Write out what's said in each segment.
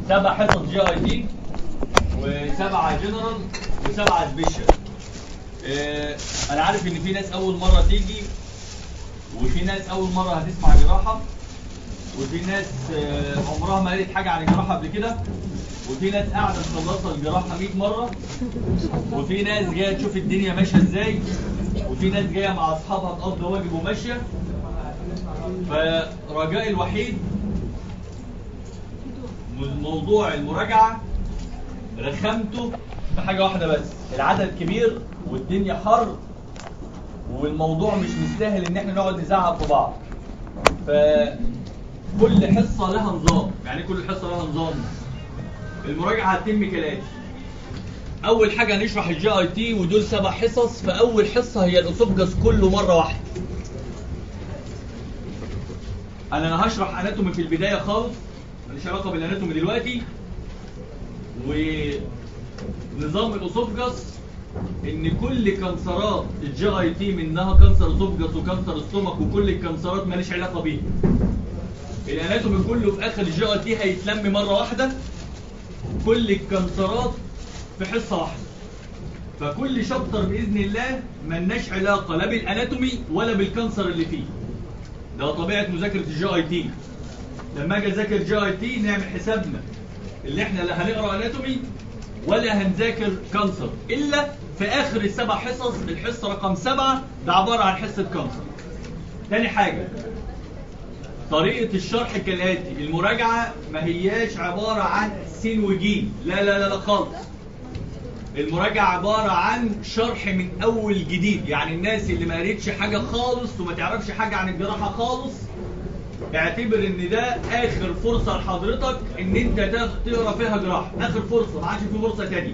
سبع حصص جي اي تي وسبعه جنرال وسبعه سبيشال آه، انا عارف ان في ناس اول مره تيجي وفي ناس اول مره هتسمع جراحه وفي ناس آه، عمرها ما قالت حاجه عن الجراحه قبل كده وفي ناس قاعده مخلصه الجراحه 100 مره وفي ناس جايه تشوف الدنيا ماشيه ازاي وفي ناس جايه مع اصحابها تقضي واجب وماشيه فرجائي الوحيد م- موضوع المراجعه رخمته في حاجه واحده بس العدد كبير والدنيا حر والموضوع مش مستاهل ان احنا نقعد نزعق في بعض فكل حصه لها نظام يعني كل حصه لها نظام المراجعه هتتم كالاتي اول حاجه هنشرح الجي اي تي ودول سبع حصص فاول حصه هي الاسوفجس كله مره واحده انا هشرح اناتومي في البدايه خالص ماليش علاقه بالاناتومي دلوقتي ونظام الاسوفجس ان كل كانسرات الجي اي تي منها كانسر اسوفجس وكانسر ستومك وكل الكانسرات ماليش علاقه بيها الاناتومي كله في اخر الجي اي تي هيتلم مره واحده كل الكانسرات في حصه واحده فكل شابتر باذن الله ملناش علاقه لا بالاناتومي ولا بالكانسر اللي فيه ده طبيعه مذاكره الجي اي تي لما اجي اذاكر جي اي تي نعمل حسابنا اللي احنا لا هنقرا اناتومي ولا هنذاكر كانسر الا في اخر السبع حصص الحصه رقم سبعه ده عباره عن حصه كانسر تاني حاجه طريقه الشرح كالاتي المراجعه ما هياش عباره عن سين وجيم لا لا لا لا خالص المراجعة عبارة عن شرح من أول جديد يعني الناس اللي ما قريتش حاجة خالص وما تعرفش حاجة عن الجراحة خالص اعتبر ان ده اخر فرصة لحضرتك ان انت تاخ- تقرا فيها جراحة اخر فرصة ما عادش في فرصة تانية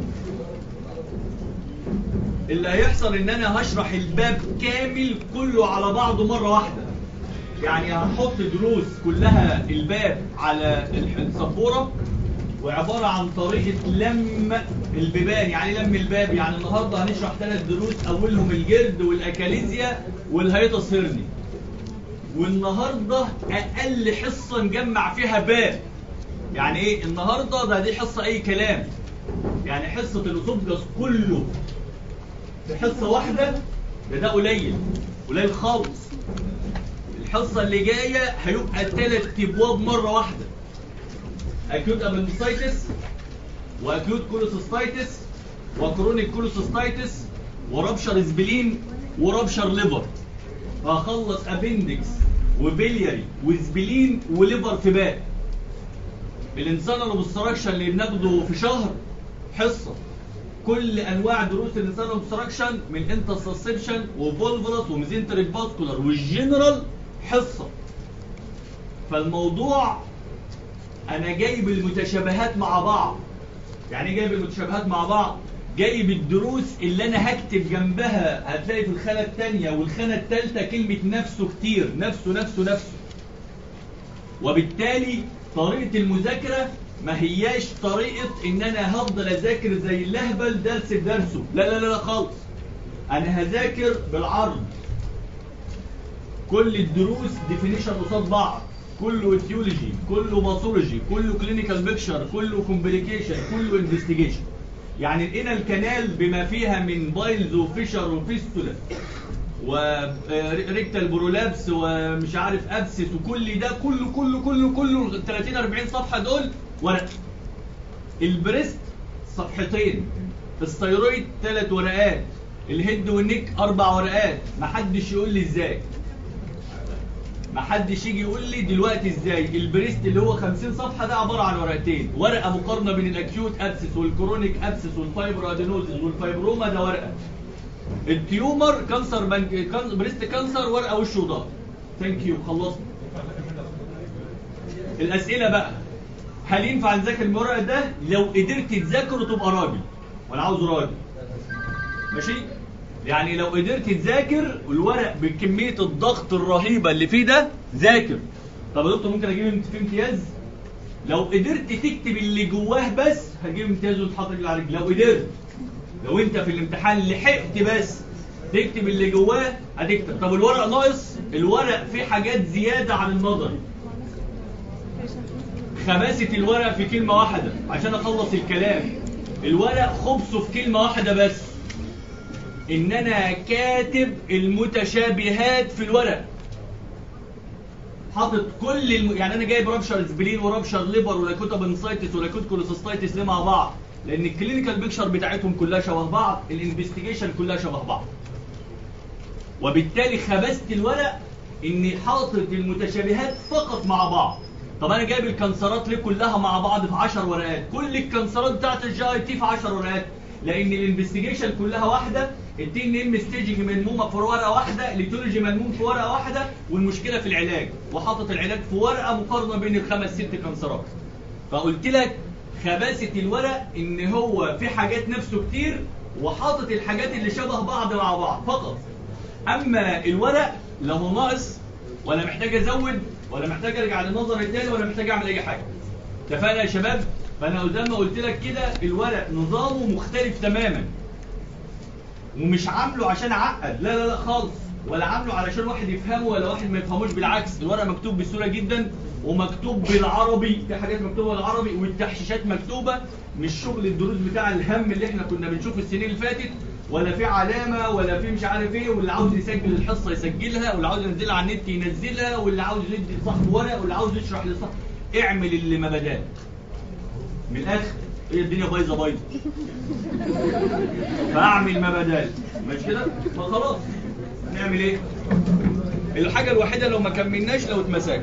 اللي هيحصل ان انا هشرح الباب كامل كله على بعضه مرة واحدة يعني هحط دروس كلها الباب على الح- السبورة وعبارة عن طريقة لم البيبان يعني لم الباب يعني النهاردة هنشرح ثلاث دروس أولهم الجلد والأكاليزيا والهيطس هيرني والنهاردة أقل حصة نجمع فيها باب يعني إيه النهاردة ده دي حصة أي كلام يعني حصة الأسوفجس كله في حصة واحدة ده ده قليل قليل خالص الحصة اللي جاية هيبقى ثلاث أبواب مرة واحدة اكيوت ابندسايتس واكيوت كولوسيستايتس وكرونيك كولوسيستايتس ورابشر سبلين ورابشر ليفر هخلص ابندكس وبلياري وسبلين وليفر في باء الانسان اوبستراكشن اللي بناخده في شهر حصه كل انواع دروس الانسان اوبستراكشن من انترسبشن وفولفولس وميزنتريك فاسكولار والجنرال حصه فالموضوع انا جايب المتشابهات مع بعض يعني ايه جايب المتشابهات مع بعض جايب الدروس اللي انا هكتب جنبها هتلاقي في الخانه الثانيه والخانه الثالثه كلمه نفسه كتير نفسه نفسه نفسه وبالتالي طريقه المذاكره ما هياش طريقه ان انا هفضل اذاكر زي اللهبل درس بدرسه لا لا لا لا خالص انا هذاكر بالعرض كل الدروس ديفينيشن قصاد بعض كله ايتيولوجي كله باثولوجي كله كلينيكال بيكشر كله كومبليكيشن كله انفستيجيشن يعني لقينا الكنال بما فيها من بايلز وفيشر وفيستولا وريكتال برولابس ومش عارف ابسس وكل ده كله كله كله كله ال 30 40 صفحه دول ورق البريست صفحتين الثيرويد ثلاث ورقات الهيد والنيك اربع ورقات محدش يقول لي ازاي ما حدش يجي يقول لي دلوقتي ازاي البريست اللي هو 50 صفحه ده عباره عن ورقتين ورقه مقارنه بين الاكيوت ابسس والكرونيك ابسس والفايبرو ادينوزيس والفايبروما ده ورقه التيومر كانسر بنك كان بريست كانسر ورقه وش وظهر ثانك يو خلصنا الاسئله بقى هل ينفع نذاكر الورق ده لو قدرت تذاكره تبقى راجل وانا عاوز راجل ماشي يعني لو قدرت تذاكر الورق بكميه الضغط الرهيبه اللي فيه ده ذاكر طب يا دكتور ممكن اجيب في امتياز لو قدرت تكتب اللي جواه بس هجيب امتياز وتحط رجل على رجل لو قدرت لو انت في الامتحان لحقت بس تكتب اللي جواه هتكتب طب الورق ناقص الورق فيه حاجات زياده عن النظري خباثة الورق في كلمة واحدة عشان اخلص الكلام الورق خبصه في كلمة واحدة بس ان انا كاتب المتشابهات في الورق حاطط كل الم... يعني انا جايب رابشر سبلين ورابشر ليبر ولاكوتا بنسايتس ولاكوت كولوسيستايتس ليه مع بعض لان الكلينيكال بيكشر بتاعتهم كلها شبه بعض الانفستيجيشن كلها شبه بعض وبالتالي خبزت الورق اني حاطط المتشابهات فقط مع بعض طب انا جايب الكنسرات ليه كلها مع بعض في 10 ورقات كل الكنسرات بتاعت الجي اي تي في 10 ورقات لان الانفستيجيشن كلها واحده التي ان ام ستيجنج ملمومه في ورقه واحده الليتولوجي ملموم في ورقه واحده والمشكله في العلاج وحاطط العلاج في ورقه مقارنه بين الخمس ست كنسرات فقلت لك خباثه الورق ان هو في حاجات نفسه كتير وحاطط الحاجات اللي شبه بعض مع بعض فقط اما الورق لا هو ناقص ولا محتاج ازود ولا محتاج ارجع للنظر التاني ولا محتاج اعمل اي حاجه اتفقنا يا شباب فانا زي ما قلت لك كده الورق نظامه مختلف تماما ومش عامله عشان اعقد لا لا لا خالص ولا عامله علشان واحد يفهمه ولا واحد ما يفهموش بالعكس الورق مكتوب بسهوله جدا ومكتوب بالعربي في حاجات مكتوبه بالعربي والتحشيشات مكتوبه مش شغل الدروس بتاع الهم اللي احنا كنا بنشوفه السنين اللي فاتت ولا في علامه ولا في مش عارف ايه واللي عاوز يسجل الحصه يسجلها واللي عاوز ينزلها على النت ينزلها واللي عاوز يدي لصاحبه ورق واللي عاوز يشرح لصاحبه اعمل اللي ما بدال من الاخر هي الدنيا بايظه بايظه فاعمل ما بدال مش كده فخلاص نعمل ايه الحاجه الوحيده لو ما كملناش لو اتمسكت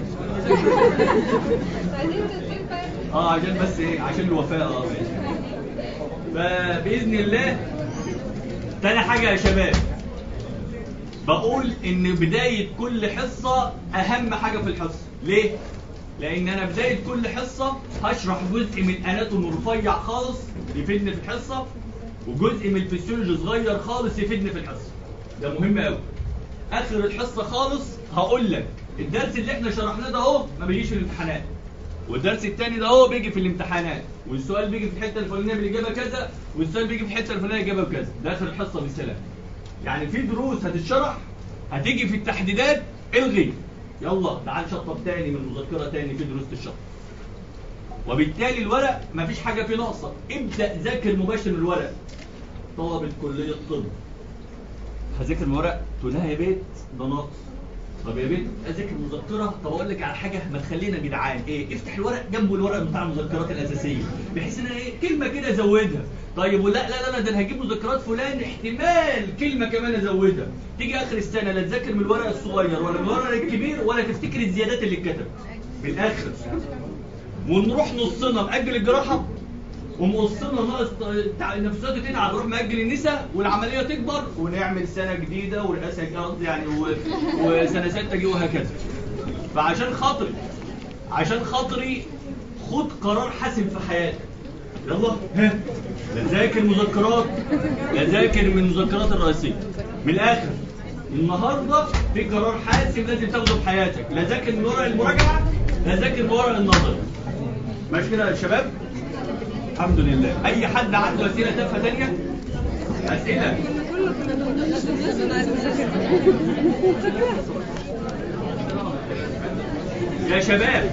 اه عشان بس ايه عشان الوفاء اه ماشي فباذن الله تاني حاجه يا شباب بقول ان بدايه كل حصه اهم حاجه في الحصه ليه لان انا بدايه كل حصه هشرح جزء من اناتومي رفيع خالص يفيدني في الحصه وجزء من الفسيولوجي صغير خالص يفيدني في الحصه ده مهم قوي اخر الحصه خالص هقول لك الدرس اللي احنا شرحناه ده اهو ما بيجيش في الامتحانات والدرس الثاني ده اهو بيجي في الامتحانات والسؤال بيجي في الحته الفلانيه بالاجابه كذا والسؤال بيجي في الحته الفلانيه الاجابه بكذا ده اخر الحصه بالسلام يعني في دروس هتتشرح هتيجي في التحديدات الغي يلا تعال شطب تاني من مذكره تاني في دروس الشطب وبالتالي الورق مفيش حاجه فيه ناقصه ابدا ذاكر مباشر من الورق طلبه كليه الطب هذاكر من ورق تقول لها يا بيت ده ناقص طب يا بنت اذاكر مذكره طب اقول لك على حاجه ما تخلينا جدعان ايه افتح الورق جنبه الورق بتاع المذكرات الاساسيه بحيث ان ايه كلمه كده ازودها طيب ولا لا لا لا ده انا هجيب مذكرات فلان احتمال كلمه كمان ازودها تيجي اخر السنه لا تذاكر من الورق الصغير ولا من الورق الكبير ولا تفتكر الزيادات اللي اتكتبت بالاخر ونروح نصنا مأجل الجراحه ومقصنا ناقص نفسياته تتعب نروح مأجل النساء والعمليه تكبر ونعمل سنه جديده ورئاسه قصدي يعني و... وسنه سته جه وهكذا فعشان خاطري عشان خاطري خد قرار حاسم في حياتك يلا ها لا ذاكر مذكرات لا ذاكر من المذكرات الرئيسيه من الاخر النهارده في قرار حاسم لازم تاخده في حياتك لا ذاكر من ورق المراجعه لا ذاكر من ورق النظر ماشي كده يا شباب الحمد لله اي حد عنده اسئله تافهه ثانيه اسئله يا شباب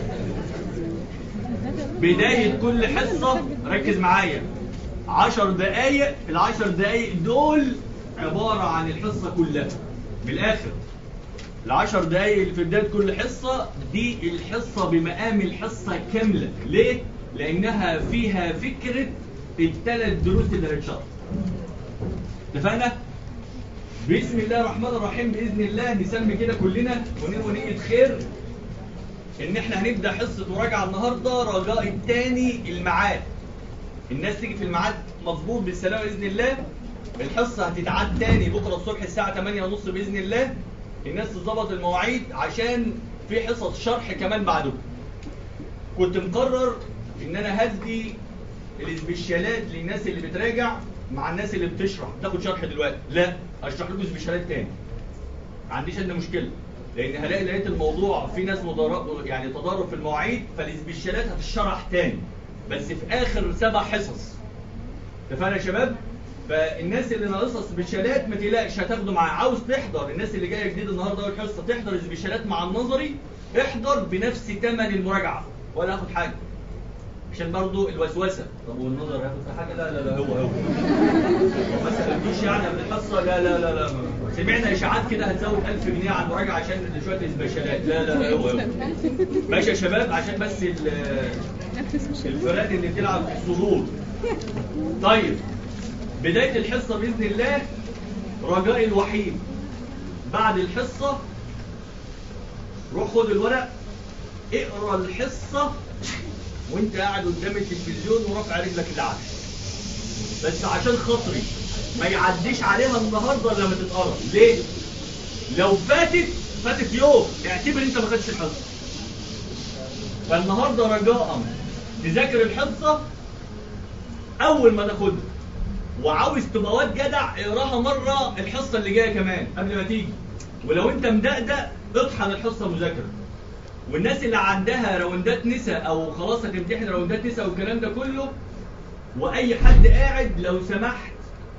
بداية كل حصة ركز معايا عشر دقايق العشر دقايق دول عبارة عن الحصة كلها بالآخر العشر دقايق اللي في بداية كل حصة دي الحصة بمقام الحصة كاملة ليه؟ لأنها فيها فكرة الثلاث دروس اللي هتشرح اتفقنا؟ بسم الله الرحمن الرحيم بإذن الله نسمي كده كلنا وننوي نية خير إن إحنا هنبدأ حصة مراجعة النهاردة رجاء التاني الميعاد الناس تيجي في الميعاد مظبوط بالسلامة بإذن الله الحصة هتتعاد تاني بكرة الصبح الساعة 8:30 بإذن الله الناس تظبط المواعيد عشان في حصص شرح كمان بعدهم كنت مقرر ان انا هدي الاسبيشالات للناس اللي بتراجع مع الناس اللي بتشرح تاخد شرح دلوقتي لا هشرح لكم اسبيشالات تاني ما عنديش ادنى مشكله لان هلاقي لقيت الموضوع في ناس مضارب يعني تضارب في المواعيد فالاسبيشالات هتشرح تاني بس في اخر سبع حصص اتفقنا يا شباب فالناس اللي ناقصها سبيشالات ما تقلقش هتاخده معاه عاوز تحضر الناس اللي جايه جديد النهارده اول حصه تحضر سبيشالات مع النظري احضر بنفس ثمن المراجعه ولا هاخد حاجه عشان برضو الوسوسه طب والنظر هياخد في حاجه لا لا لا هو هو ما سالتوش يعني قبل الحصه لا لا لا لا سمعنا اشاعات كده هتزود 1000 جنيه على المراجعه عشان شويه البشلات لا لا لا هو هو ماشي يا شباب عشان بس ال- الفرق اللي بتلعب في الصدور طيب بدايه الحصه باذن الله رجائي الوحيد بعد الحصه روح خد الورق اقرا الحصه وانت قاعد قدام التلفزيون ورافع رجلك لعب بس عشان خاطري ما يعديش عليها النهارده لما تتقرا ليه لو فاتت فاتت يوم اعتبر انت ما خدتش الحصه فالنهارده رجاء تذاكر الحصه اول ما تاخدها وعاوز تبقى واد جدع اقراها مره الحصه اللي جايه كمان قبل ما تيجي ولو انت مدقدق اطحن الحصه مذاكره والناس اللي عندها راوندات نساء او خلاص هتمتحن راوندات نساء والكلام ده كله واي حد قاعد لو سمحت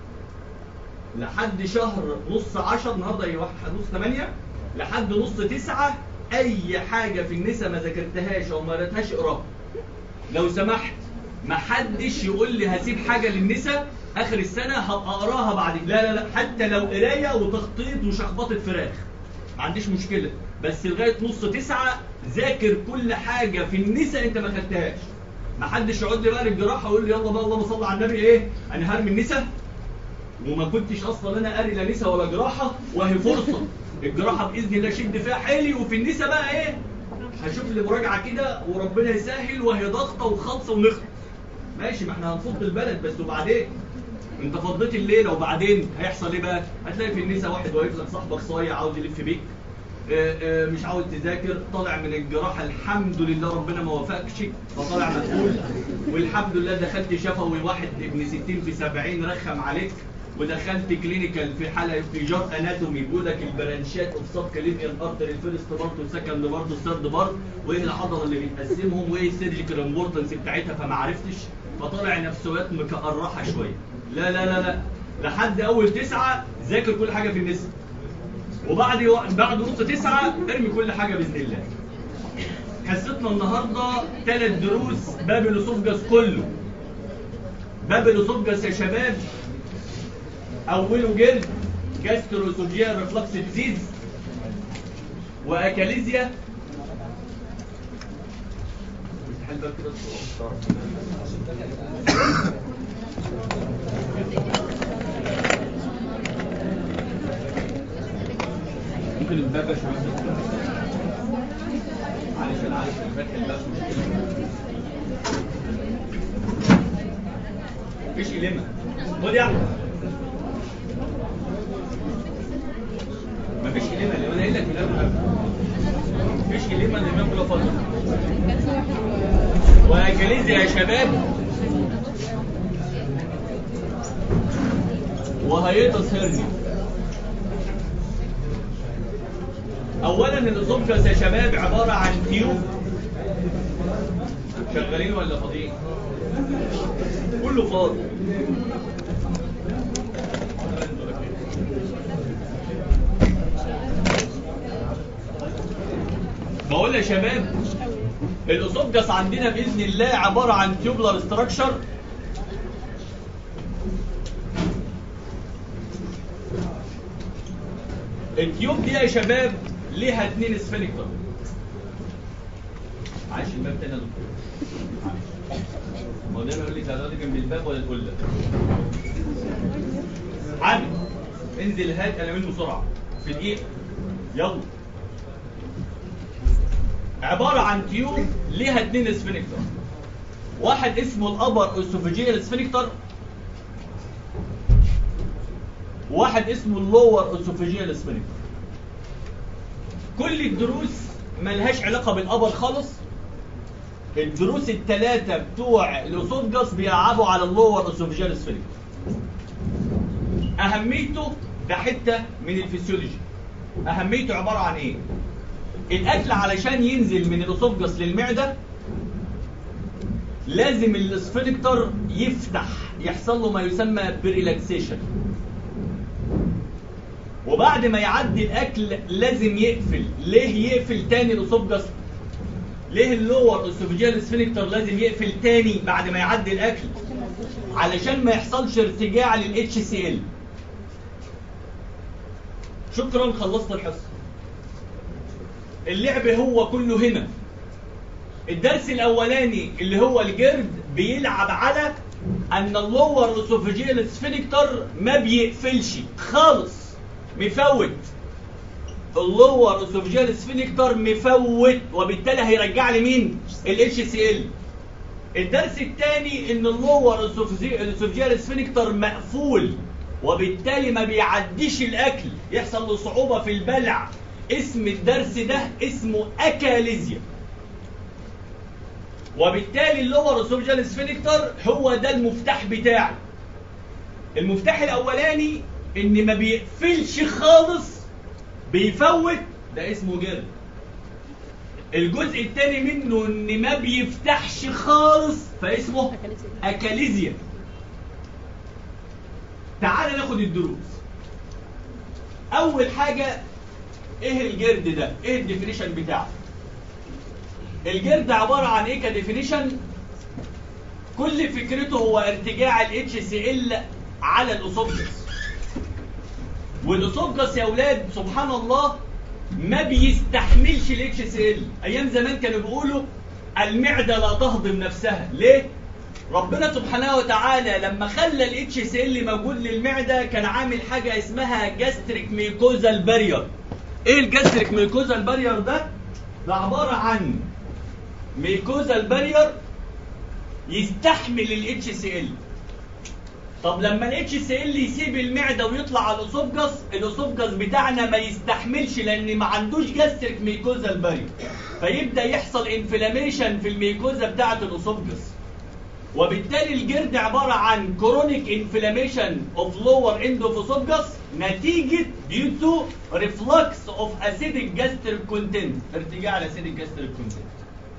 لحد شهر نص عشر النهارده ايه واحد نص ثمانية لحد نص تسعة اي حاجة في النساء ما ذاكرتهاش او ما قريتهاش اقراها لو سمحت ما حدش يقول لي هسيب حاجة للنساء اخر السنة هبقى اقراها بعد لا لا لا حتى لو قراية وتخطيط وشخبطة فراخ ما عنديش مشكلة بس لغاية نص تسعة ذاكر كل حاجة في النساء انت ما خدتهاش ما حدش يقعد لي بقى للجراحة ويقول لي يلا بقى اللهم صل على النبي ايه انا هرمي النساء وما كنتش اصلا انا قاري لا نساء ولا جراحة وهي فرصة الجراحة باذن الله شد فيها حيلي وفي النساء بقى ايه هشوف لي مراجعة كده وربنا يسهل وهي ضغطة وخلصة ونخلص ماشي ما احنا هنفض البلد بس وبعدين انت فضيت الليله وبعدين هيحصل ايه بقى؟ هتلاقي في النساء واحد واقف لك صاحبك صايع عاوز يلف بيك اه اه مش عاوز تذاكر طالع من الجراحه الحمد لله ربنا ما وفقكش فطالع مسؤول والحمد لله دخلت شفوي واحد ابن 60 في 70 رخم عليك ودخلت كلينيكال في حاله في جار اناتومي بيقول لك البرانشات اوف سب كلينيكال ارتر الفيرست بارت والسكند بارت والثيرد بارت وايه العضله اللي بتقسمهم وايه السيرجيكال امبورتنس بتاعتها فما عرفتش فطالع نفسيات مكقرحه شويه لا لا لا لا لحد اول تسعة ذاكر كل حاجة في النساء وبعد بعد نص تسعة ارمي كل حاجة بإذن الله حصتنا النهاردة ثلاث دروس باب الاسوفجاس كله باب الاسوفجاس يا شباب اوله جلد جاستروسوجيا ريفلكس ديزيز واكاليزيا افتح الباب كده ممكن الباب يا شباب معلش انا عارف ان فتح الباب مفيش كلمه خد يا احمد مفيش كلمه اللي انا قايل لك من الاول مفيش كلمه اللي الامام كله فاضي واكاليزيا يا شباب وهيئة هرني اولا الاسوفجاس يا شباب عبارة عن تيوب شغالين ولا فاضيين كله فاضي بقول يا شباب الاسوفجاس عندنا باذن الله عبارة عن تيوبلر ستراكشر التيوب دي يا شباب ليها اتنين سفنكتر عايش الباب تاني يا دكتور ما هو دايما يقول لي تعالى دي جنب الباب ولا تقول لك عامل انزل هات قلمين بسرعه في دقيقه يلا عباره عن تيوب ليها اتنين سفنكتر واحد اسمه الابر اسوفيجيال سفنكتر واحد اسمه اللور اسوفيجيال سفنكتر كل الدروس ملهاش علاقه بالابر خالص الدروس الثلاثه بتوع الاسوفجاس بيلعبوا على اللور اسوفيجيال سفنكتر اهميته ده حته من الفسيولوجي اهميته عباره عن ايه الاكل علشان ينزل من الاسوفجاس للمعده لازم السفنكتر يفتح يحصل له ما يسمى بريلاكسيشن وبعد ما يعدي الاكل لازم يقفل ليه يقفل تاني الاسوفجاس ليه اللور اسوفيجيال سفنكتر لازم يقفل تاني بعد ما يعدي الاكل علشان ما يحصلش ارتجاع للاتش سي ال شكرا خلصت الحصه اللعب هو كله هنا الدرس الاولاني اللي هو الجرد بيلعب على ان اللور اسوفيجيال سفنكتر ما بيقفلش خالص مفوت اللور اسوفيجيال سفنكتر مفوت وبالتالي هيرجع لي مين الاتش سي ال الدرس الثاني ان اللور اسوفيجيال سفنكتر مقفول وبالتالي ما بيعديش الاكل يحصل له صعوبه في البلع اسم الدرس ده اسمه اكاليزيا وبالتالي اللور اسوفيجيال سفنكتر هو ده المفتاح بتاعي المفتاح الاولاني ان ما بيقفلش خالص بيفوت ده اسمه جرد الجزء الثاني منه ان ما بيفتحش خالص فاسمه اكاليزيا تعال ناخد الدروس اول حاجه ايه الجرد ده ايه الديفينيشن بتاعه الجرد عباره عن ايه كديفينيشن كل فكرته هو ارتجاع الاتش سي ال على الاسوفجس والاسوفجس يا اولاد سبحان الله ما بيستحملش الاتش سي ال ايام زمان كانوا بيقولوا المعده لا تهضم نفسها ليه ربنا سبحانه وتعالى لما خلى الاتش سي ال موجود للمعده كان عامل حاجه اسمها جاستريك ميكوزال بارير ايه الجاستريك ميكوزال بارير ده ده عباره عن ميكوزال بارير يستحمل الاتش سي ال طب لما الاتش سي ال يسيب المعده ويطلع على الاسوفجس الاسوفجس بتاعنا ما يستحملش لان ما عندوش جاستريك ميكوزال بارير فيبدا يحصل انفلاميشن في الميكوزا بتاعه الاسوفجس وبالتالي الجرد عباره عن كرونيك انفلاميشن اوف لور اند اوف اسوفجس نتيجه ديو تو ريفلكس اوف اسيدك جاستريك كونتنت ارتجاع الاسيدك جاستريك كونتنت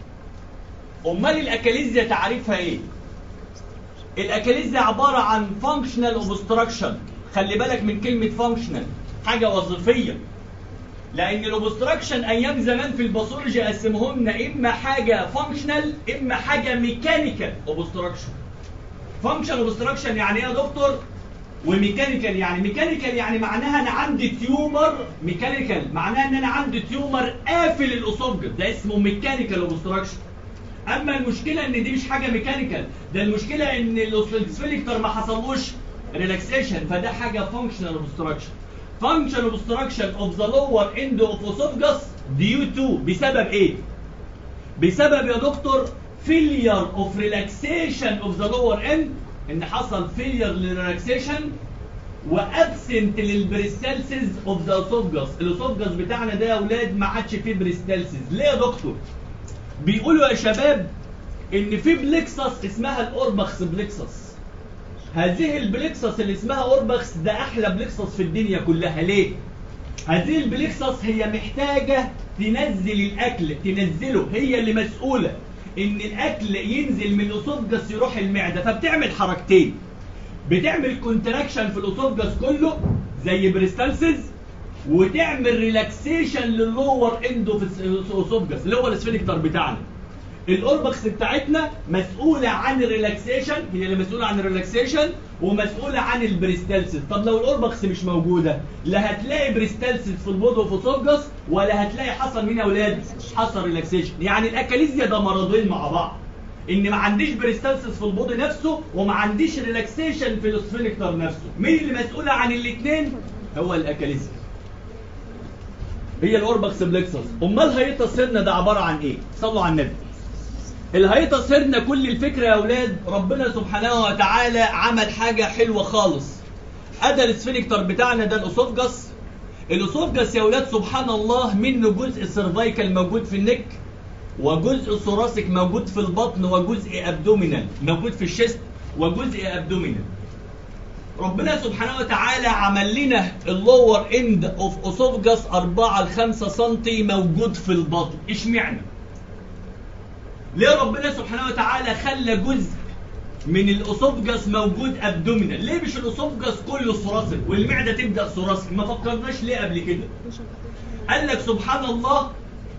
امال الاكاليزيا تعريفها ايه الاكاليزيا عباره عن فانكشنال اوبستراكشن خلي بالك من كلمه فانكشنال حاجه وظيفيه لان الاوبستراكشن ايام زمان في الباثولوجي قسمهم لنا اما حاجه فانكشنال اما حاجه ميكانيكال اوبستراكشن فانكشنال اوبستراكشن يعني ايه يا دكتور وميكانيكال يعني ميكانيكال يعني معناها انا عندي تيومر ميكانيكال معناها ان انا عندي تيومر قافل الاسوفجس ده اسمه ميكانيكال اوبستراكشن اما المشكله ان دي مش حاجه ميكانيكال ده المشكله ان السفنكتر ما حصلوش ريلاكسيشن فده حاجه فانكشنال اوبستراكشن فانكشنال اوبستراكشن اوف ذا لور اند اوف اسوفجس ديو تو بسبب ايه بسبب يا دكتور فيلير اوف ريلاكسيشن اوف ذا لور اند ان حصل فيلير للريلاكسيشن وابسنت للبريستالسيز اوف ذا اسوفجس الاسوفجس بتاعنا ده يا اولاد ما عادش فيه بريستالسيز ليه يا دكتور بيقولوا يا شباب ان في بلكسس اسمها الاوربخس بلكسس هذه البلكسس اللي اسمها اوربخس ده احلى بلكسس في الدنيا كلها ليه هذه البلكسس هي محتاجة تنزل الاكل تنزله هي اللي مسؤولة ان الاكل ينزل من الاسوفجس يروح المعدة فبتعمل حركتين بتعمل كونتراكشن في الاسوفجس كله زي بريستالسيز وتعمل ريلاكسيشن للور اندو في الاسوفجس اللي هو الاسفنكتر بتاعنا الاوربكس بتاعتنا مسؤوله عن الريلاكسيشن هي اللي مسؤوله عن الريلاكسيشن ومسؤوله عن البريستالسيس طب لو الاوربكس مش موجوده لا هتلاقي بريستالسيس في البودو وفي الاسوفجس ولا هتلاقي حصل مين يا اولاد حصل ريلاكسيشن يعني الاكاليزيا ده مرضين مع بعض ان ما عنديش بريستالسيس في البودي نفسه وما عنديش ريلاكسيشن في الاسفنكتر نفسه مين اللي مسؤوله عن الاثنين هو الاكاليزيا هي الاوربكس بلكسس امال هيئه هيرنا ده عباره عن ايه صلوا على النبي الهيئه هيرنا كل الفكره يا اولاد ربنا سبحانه وتعالى عمل حاجه حلوه خالص ادى السفنكتر بتاعنا ده الاسوفجس الاسوفجس يا اولاد سبحان الله منه جزء سيرفايكال موجود في النك وجزء ثوراسيك موجود في البطن وجزء ابدومينال موجود في الشست وجزء ابدومينال ربنا سبحانه وتعالى عمل لنا اللور اند اوف اسوفجس 4 ل 5 سم موجود في البطن اشمعنى ليه ربنا سبحانه وتعالى خلى جزء من الاسوفجس موجود ابدومينال ليه مش الاسوفجس كله ثوراسيك والمعده تبدا ثوراسيك ما فكرناش ليه قبل كده قال لك سبحان الله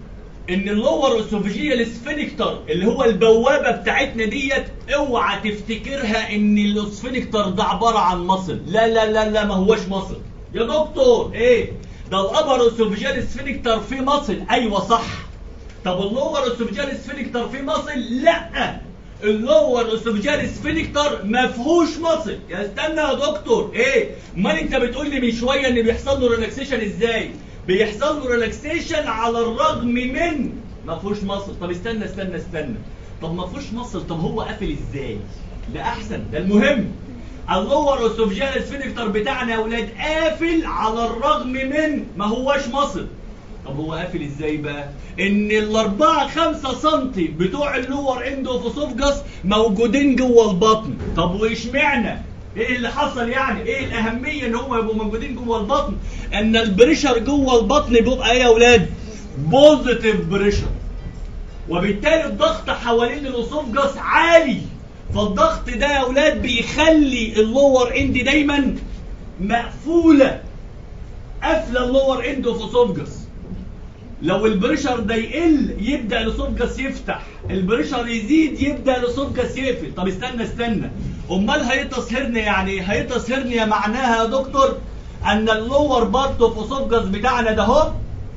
ان اللور اسوفيجيال سفينكتر اللي هو البوابه بتاعتنا ديت اوعى تفتكرها ان الاسفنكتر ده عباره عن مصل لا لا لا لا ما هوش مصل يا دكتور ايه ده الابر اسوفيجيال سفينكتر فيه مصل ايوه صح طب اللور اسوفيجيال سفينكتر فيه مصل لا اللور اسوفيجيال سفينكتر ما فيهوش مصل يا استنى يا دكتور ايه امال انت بتقول لي من شويه ان بيحصل له ريلاكسيشن ازاي بيحصل له ريلاكسيشن على الرغم من ما فيهوش مصل طب استنى استنى استنى طب ما فيهوش مصل طب هو قافل ازاي ده احسن ده المهم اللور اسوفيجيال سفينكتر بتاعنا يا اولاد قافل على الرغم من ما هوش مصل طب هو قافل ازاي بقى ان الاربعة خمسة سنتي بتوع اللور اندوفوسوفجس موجودين جوه البطن طب واشمعنى ايه اللي حصل يعني ايه الاهمية ان هم يبقوا موجودين جوه البطن ان البريشر جوه البطن بيبقى ايه يا اولاد بوزيتيف بريشر وبالتالي الضغط حوالين الاسوفجس عالي فالضغط ده يا اولاد بيخلي اللور اند دايما مقفولة قافلة اللور اند اوف اسوفجس لو البريشر ده يقل يبدا الاسوفجس يفتح البريشر يزيد يبدا الاسوفجس يقفل طب استنى استنى امال هيطس هرنيا يعني ايه هيطس هرنيا معناها يا دكتور ان اللور بارت اوف اسوفجس بتاعنا ده اهو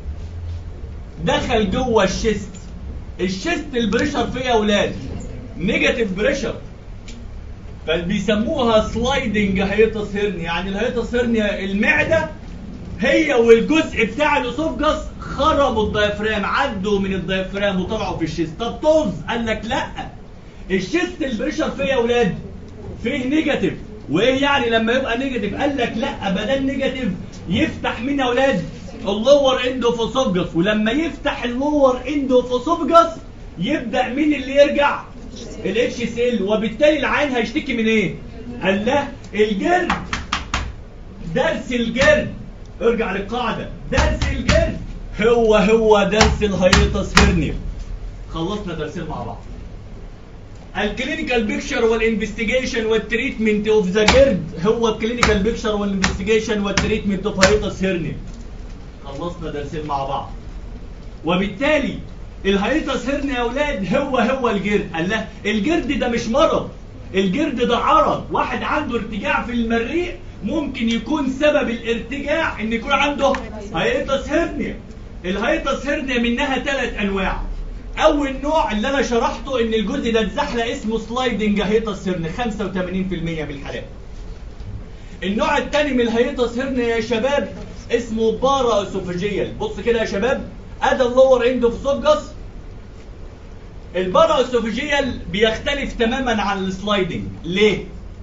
دخل جوه الشيست الشيست البريشر فيه يا اولاد نيجاتيف بريشر فبيسموها سلايدنج هيطس هرنيا يعني الهيطس هرنيا المعده هي والجزء بتاع الاسوفجس خرموا الديافرام عدوا من الديافرام وطلعوا في الشيست طب طز قال لك لا الشيست البريشر فيه يا اولاد فيه نيجاتيف وايه يعني لما يبقى نيجاتيف قال لك لا بدل نيجاتيف يفتح مين يا اولاد اللور اندوفوسوفجس ولما يفتح اللور اندوفوسوفجس يبدا مين اللي يرجع الاتش سي ال وبالتالي العين هيشتكي من ايه قال لا الجلد درس الجلد ارجع للقاعده درس الجلد هو هو درس الهيطس هرنيا خلصنا درسين مع بعض الكلينيكال بيكشر والانفستيجيشن والتريتمنت اوف ذا جيرد هو الكلينيكال بيكشر والانفستيجيشن والتريتمنت اوف هيطس هرنيا خلصنا درسين مع بعض وبالتالي الهيطس هرنيا يا اولاد هو هو الجرد قال لا الجرد ده مش مرض الجرد ده عرض واحد عنده ارتجاع في المريء ممكن يكون سبب الارتجاع ان يكون عنده هيطس هرنيا الهيطس هرنيا منها ثلاث انواع اول نوع اللي انا شرحته ان الجزء ده اتزحلق اسمه سلايدنج هيطس هرنيا 85% من الحالات النوع الثاني من الهيطس هرنيا يا شباب اسمه بارا اسوفيجيال بص كده يا شباب ادي اللور اند اوف سوفجس البارا اسوفيجيال بيختلف تماما عن السلايدنج ليه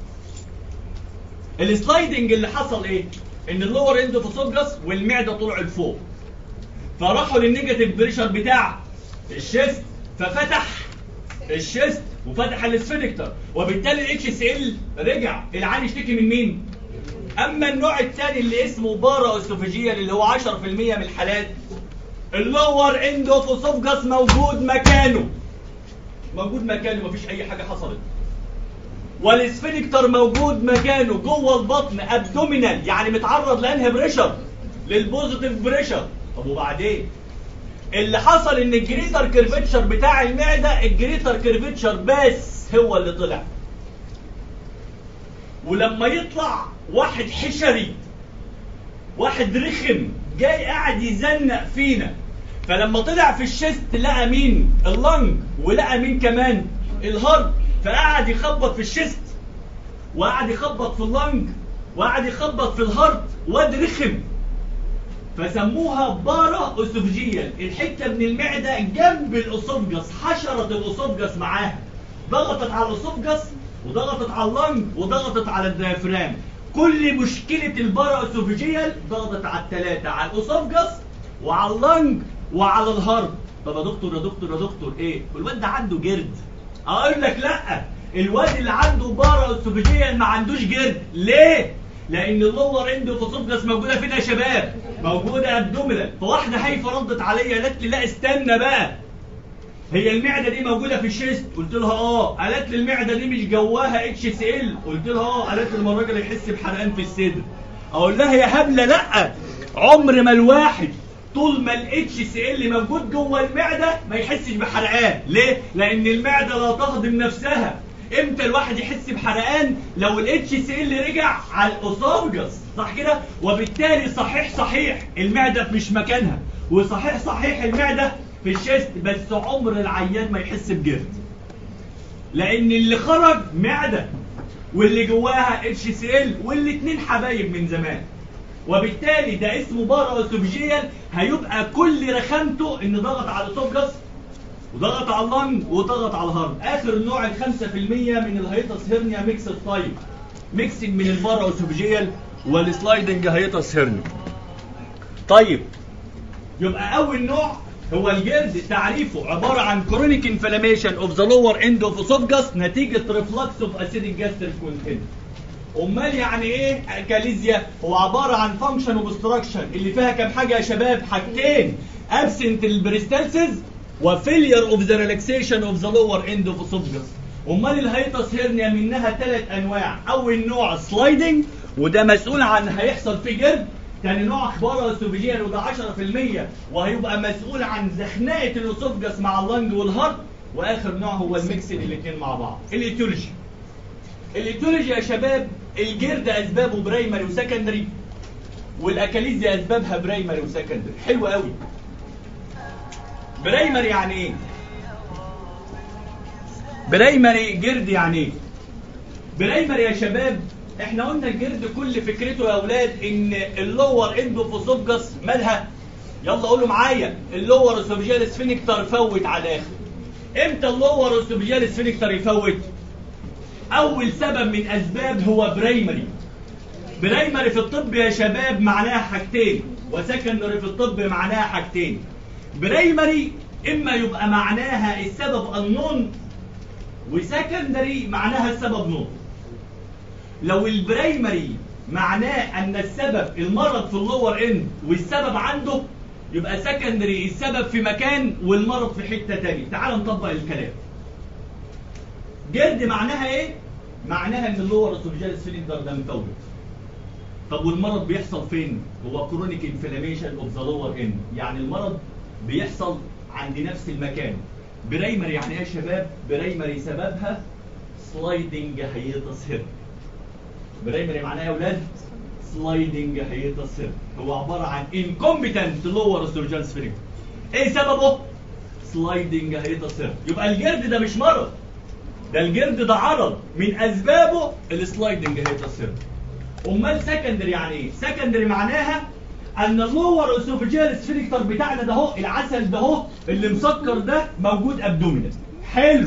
السلايدنج اللي حصل ايه ان اللور اند اوف سوفجس والمعده طلعوا لفوق فراحوا للنيجاتيف بريشر بتاع الشيست ففتح الشيست وفتح الاسفنكتر وبالتالي الاتش سي ال رجع العين يشتكي من مين اما النوع الثاني اللي اسمه بارا اسوفيجيال اللي هو 10% من الحالات اللور اند اوف اسوفجس موجود مكانه موجود مكانه مفيش اي حاجه حصلت والاسفنكتر موجود مكانه جوه البطن ابدومينال يعني متعرض لانهي بريشر للبوزيتيف بريشر طب وبعدين اللي حصل ان الجريتر كيرفتشر بتاع المعده الجريتر كيرفتشر بس هو اللي طلع ولما يطلع واحد حشري واحد رخم جاي قاعد يزنق فينا فلما طلع في الشيست لقى مين اللنج ولقى مين كمان الهارت فقعد يخبط في الشيست وقعد يخبط في اللنج وقعد يخبط في الهارت واد رخم فسموها بارا اسوفجيال الحته من المعده جنب الاسوفجس حشرت الاسوفجس معاها ضغطت على الاسوفجس وضغطت على اللنج وضغطت على الديافرام كل مشكله البارا اسوفجيال ضغطت على الثلاثه على الاسوفجس وعلى اللنج وعلى الهارت طب يا دكتور يا دكتور يا دكتور ايه الواد ده عنده جرد اقول لك لا الواد اللي عنده بارا اسوفجيال ما عندوش جرد ليه لان اللور اند فوسوفجس موجوده فين يا شباب موجوده ابدومينال فواحده هايفه ردت عليا قالت لي لا استنى بقى هي المعده دي موجوده في الشيست قلت لها اه قالت لي المعده دي مش جواها اتش سي ال قلت لها اه قالت لي لما الراجل يحس بحرقان في الصدر اقول لها يا هبله لا عمر ما الواحد طول ما الاتش سي ال موجود جوه المعده ما يحسش بحرقان ليه لان المعده لا تهضم نفسها امتى الواحد يحس بحرقان لو الاتش سي ال رجع على الاسوفجس صح كده وبالتالي صحيح صحيح المعده مش مكانها وصحيح صحيح المعده في الشيست بس عمر العيان ما يحس بجرد لان اللي خرج معده واللي جواها اتش سي ال والاثنين حبايب من زمان وبالتالي ده اسمه بارا اسوفجيال هيبقى كل رخامته ان ضغط على الاسوفجس وضغط على اللنج وضغط على الهارد اخر نوع ال 5% من الهيتس هيرنيا ميكس تايب ميكسنج من البارا اسوفجيال والسلايدنج هيتس هيرنيا طيب يبقى اول نوع هو الجلد تعريفه عباره عن كرونيك انفلاميشن اوف ذا لور اند اوف اسوفجاس نتيجه ريفلكس اوف اسيديك جاستريك كونتنت امال يعني ايه كاليزيا هو عباره عن فانكشن اوبستراكشن اللي فيها كام حاجه يا شباب حاجتين ابسنت البريستالسيس وفيلير اوف ذا ريلاكسيشن اوف ذا لور اند اوف اسوفجاس امال الهيتس هيرنيا منها ثلاث انواع اول نوع سلايدنج وده مسؤول عن هيحصل فيه جرد تاني نوع اخبار الاسوفيجيال وده 10% وهيبقى مسؤول عن زخنقه الاسوفجاس مع اللنج والهارت واخر نوع هو الميكسد الاثنين مع بعض الايتيولوجي الايتيولوجي يا شباب الجرد اسبابه برايمري وسكندري والاكاليزيا اسبابها برايمري وسكندري حلو قوي برايمري يعني ايه برايمري جرد يعني ايه برايمري يا شباب احنا قلنا الجرد كل فكرته يا اولاد ان اللور اندوفوسوفجس مالها يلا قولوا معايا اللور اسوفيجيال سفينكتر فوت على الاخر امتى اللور اسوفيجيال سفينكتر يفوت اول سبب من اسباب هو برايمري برايمري في الطب يا شباب معناها حاجتين وسكندري في الطب معناها حاجتين برايمري اما يبقى معناها السبب النون وسكندري معناها السبب نون لو البرايمري معناه ان السبب المرض في اللور اند والسبب عنده يبقى سكندري السبب في مكان والمرض في حته تانية تعال نطبق الكلام جرد معناها ايه معناها ان اللور اسوفيجيال سفينكتر ده مفوت طب والمرض بيحصل فين هو كرونيك انفلاميشن اوف ذا لور اند يعني المرض بيحصل عند نفس المكان برايمري يعني ايه يا شباب برايمري سببها سلايدنج هيتس هيرن برايمري معناها يا اولاد سلايدنج هيتس هيرن هو عباره عن انكومبتنت لور اسوفيجيال سفينكتر ايه سببه سلايدنج هيتس هيرن يبقى الجرد ده مش مرض ده الجرد ده عرض من اسبابه السلايدنج هيتس هيرن امال سكندري يعني ايه سكندري معناها ان اللور اسوفيجيال سفينكتر بتاعنا ده اهو العسل ده اهو اللي مسكر ده موجود ابدومينال حلو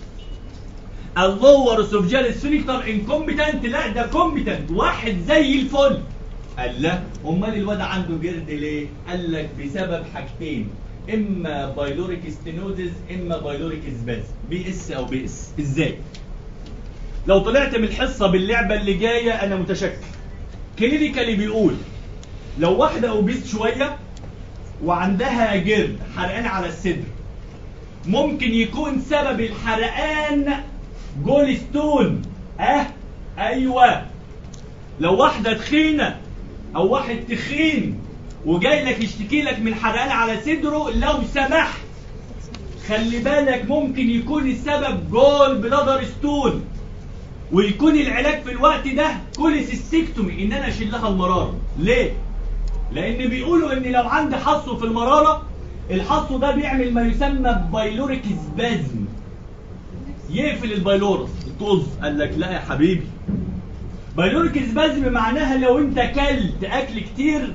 اللور اسوفيجيال سفينكتر انكومبتنت لا ده كومبتنت واحد زي الفل قال لا امال الواد عنده جرد ليه قال لك بسبب حاجتين اما بايلوريك ستينوزز اما بايلوريك سباز بي اس او بي اس ازاي لو طلعت من الحصه باللعبه اللي جايه انا متشكر كلينيكالي بيقول لو واحده اوبيس شويه وعندها جرد حرقان على الصدر ممكن يكون سبب الحرقان جول ستون اه ايوه لو واحده تخينه او واحد تخين وجاي لك يشتكي لك من حرقان على صدره لو سمحت خلي بالك ممكن يكون السبب جول بلادر ستون ويكون العلاج في الوقت ده كوليسيستكتومي ان انا اشيل لها المراره ليه لان بيقولوا ان لو عندي حصو في المراره الحصو ده بيعمل ما يسمى بايلوريك سبازم يقفل البايلورس الطز قال لك لا يا حبيبي بايلوريك سبازم معناها لو انت كلت اكل كتير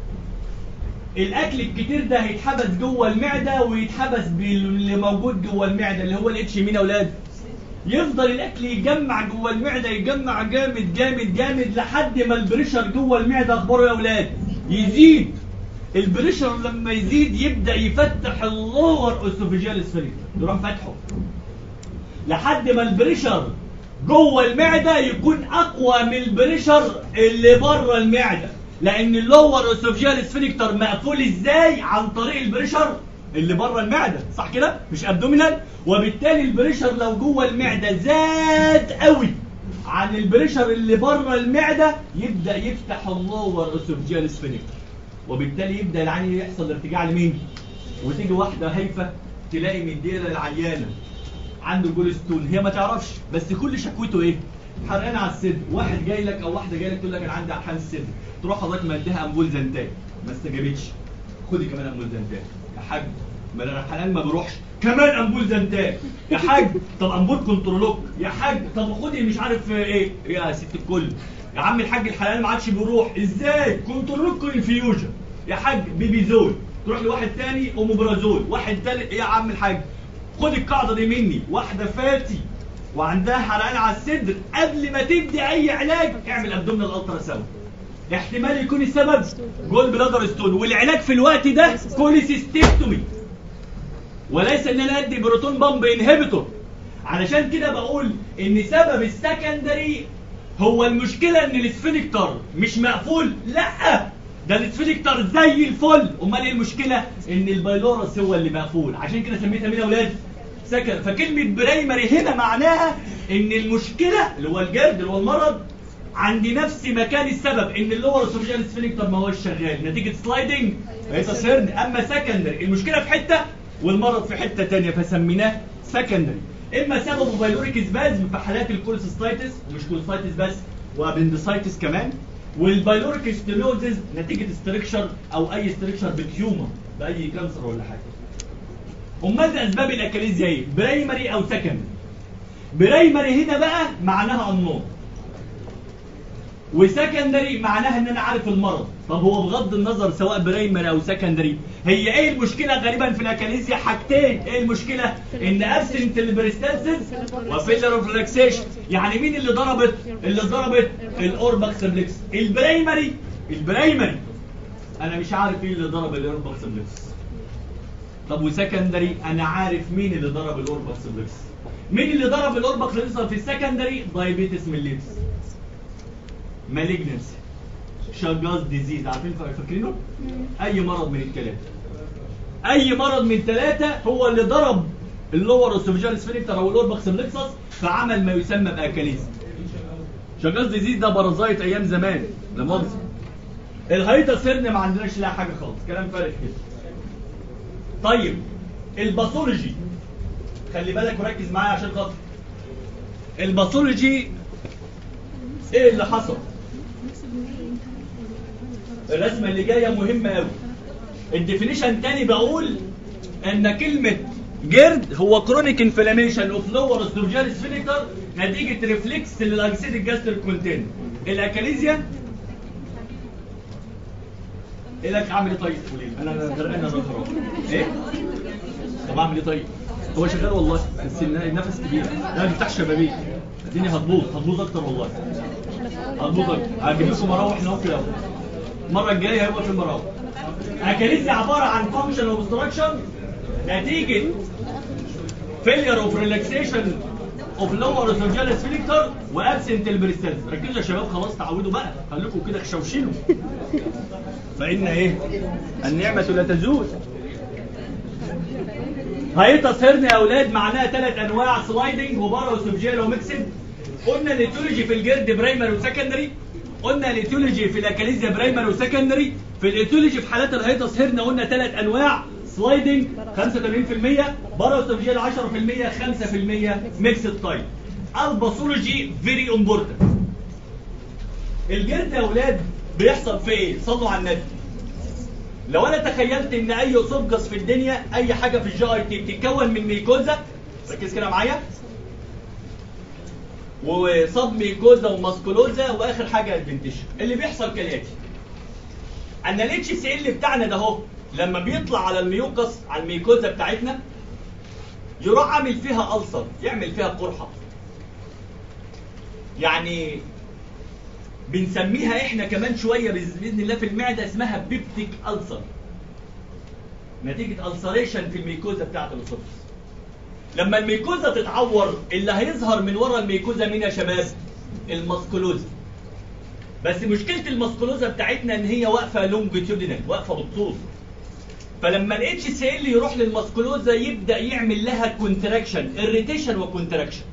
الاكل الكتير ده هيتحبس جوه المعده ويتحبس باللي موجود جوه المعده اللي هو الاتش مين يا اولاد يفضل الاكل يتجمع جوه المعده يتجمع جامد جامد جامد لحد ما البريشر جوه المعده اخباره يا اولاد يزيد البريشر لما يزيد يبدا يفتح اللور اسوفيجيال سفينكتر يروح فاتحه لحد ما البريشر جوه المعده يكون اقوى من البريشر اللي بره المعده لان اللور اسوفيجيال سفينكتر مقفول ازاي عن طريق البريشر اللي بره المعده صح كده مش ابدومينال وبالتالي البريشر لو جوه المعده زاد قوي عن البريشر اللي بره المعده يبدا يفتح اللور اسوفيجيال سفينكتر وبالتالي يبدا العين يحصل ارتجاع لمين وتيجي واحده هايفه تلاقي مديره العيانه عنده جول ستون هي ما تعرفش بس كل شكوته ايه حرقان على الصدر واحد جاي لك او واحده جايه لك تقول لك انا عندي حرقان الصدر تروح حضرتك مديها امبول زنتان ما استجابتش خدي كمان امبول زنتان يا حاج ما انا الحنان ما بروحش كمان امبول زنتان يا حاج طب امبول كنترولوك يا حاج طب خدي مش عارف ايه يا ست الكل يا عم الحاج الحلال ما عادش بيروح ازاي كنترولوك انفيوجن يا حاج بيبيزول تروح لواحد تاني اوموبرازول واحد تالت ايه يا عم الحاج خد القاعده دي مني واحده فاتي وعندها حرقان على الصدر قبل ما تدي اي علاج اعمل ابدومينال الترا ساوند احتمال يكون السبب جول بلادر ستون والعلاج في الوقت ده كوليسيستكتومي وليس ان انا ادي بروتون بامب انهبيتور علشان كده بقول ان سبب السكندري هو المشكله ان الاسفنكتر مش مقفول لا ده الاسفنكتر زي الفل امال ايه المشكله ان البايلورس هو اللي مقفول عشان كده سميتها مين يا اولاد سكن فكلمه برايمري هنا معناها ان المشكله اللي هو الجرد اللي هو المرض عند نفس مكان السبب ان اللور سوفيجيال سفنكتر ما هوش شغال نتيجه سلايدنج هيتصيرن اما سكندري المشكله في حته والمرض في حته ثانيه فسميناه سكندري اما سببه بايلوريك سبازم في حالات الكولسيستايتس ومش كولسيستايتس بس وابندسايتس كمان والبايلوريك ستينوزز نتيجه استركشر او اي استركشر بتيومر باي كانسر ولا حاجه امال اسباب الاكاليزيا ايه برايمري او سكندري برايمري هنا بقى معناها النور وسكندري معناها ان انا عارف المرض طب هو بغض النظر سواء برايمري او سكندري هي ايه المشكله غالبا في الاكاليزيا حاجتين ايه المشكله ان ابسنت البريستانسز وفيلر اوف ريلاكسيشن يعني مين اللي ضربت اللي ضربت الاورباكس ريفلكس البرايمري البرايمري انا مش عارف ايه اللي ضرب الاورباكس ريفلكس طب وسكندري انا عارف مين اللي ضرب الاورباكس ريفلكس مين اللي ضرب الاورباكس ريفلكس في السكندري دايابيتس ميليتس مالجنسي شاجاز ديزيز عارفين فاكرينه اي مرض من الثلاثه اي مرض من الثلاثه هو اللي ضرب اللور اوسوفيجال سفنكتر او الاورباكس ريفلكس فعمل ما يسمى باكاليز شاجاز ديزيز ده بارازايت ايام زمان لا مؤاخذه الهايتا سيرن ما عندناش لها حاجه خالص كلام فارغ كده طيب الباثولوجي خلي بالك وركز معايا عشان خاطر الباثولوجي ايه اللي حصل الرسمه اللي جايه مهمه قوي الديفينيشن تاني بقول ان كلمه جرد هو كرونيك انفلاميشن اوف لور استروجال سفينكتر نتيجه ريفلكس للاجسيد الجاستر كونتين الاكاليزيا ايه لك اعمل ايه طيب قولي لي. انا غرقان انا خلاص ايه طب اعمل ايه طيب هو شغال والله بس النفس كبير لا بيفتح شبابيك الدنيا هتبوظ هتبوظ اكتر والله هتبوظ اكتر هجيب لكم مراوح هنا كده اهو المره الجايه هيبقى في المراوح اكاليزيا عباره عن فانكشن اوبستراكشن نتيجه فيلير اوف ريلاكسيشن اوف لور اسوجيال سفينكتر وابسنت البريستالز ركزوا يا شباب خلاص تعودوا بقى خليكم كده خشوشينوا فان ايه النعمه لا تزول هايتس هيرن يا اولاد معناها ثلاث انواع سلايدنج وبارا وسوفجيال وميكسد قلنا الايتيولوجي في الجلد برايمري وسكندري قلنا الايتيولوجي في الاكاليزيا برايمري وسكندري في الايتيولوجي في حالات الهايتس هيرن قلنا ثلاث انواع سلايدنج 85% بارا وسوفجيال 10% 5% ميكسد تايب الباثولوجي فيري امبورتنت الجلد يا اولاد بيحصل في ايه صلوا على النبي لو انا تخيلت ان اي اسوفجس في الدنيا اي حاجه في الجي اي تي بتتكون من ميكوزا ركز كده معايا وصب ميكوزا وماسكولوزا واخر حاجه البنتيشن اللي بيحصل كالاتي ان الاتش سي ال بتاعنا ده اهو لما بيطلع على الميوكس على الميكوزا بتاعتنا يروح عامل فيها ألسر يعمل فيها قرحه يعني بنسميها احنا كمان شويه باذن الله في المعده اسمها بيبتيك ألسر نتيجه ألسريشن في الميكوزا بتاعت الاسوفس لما الميكوزا تتعور اللي هيظهر من ورا الميكوزا مين يا شباب الماسكولوزا بس مشكله الماسكولوزا بتاعتنا ان هي واقفه لونجيتيودينال واقفه بالطول فلما الاتش سي ال يروح للماسكولوزا يبدا يعمل لها كونتراكشن اريتيشن وكونتراكشن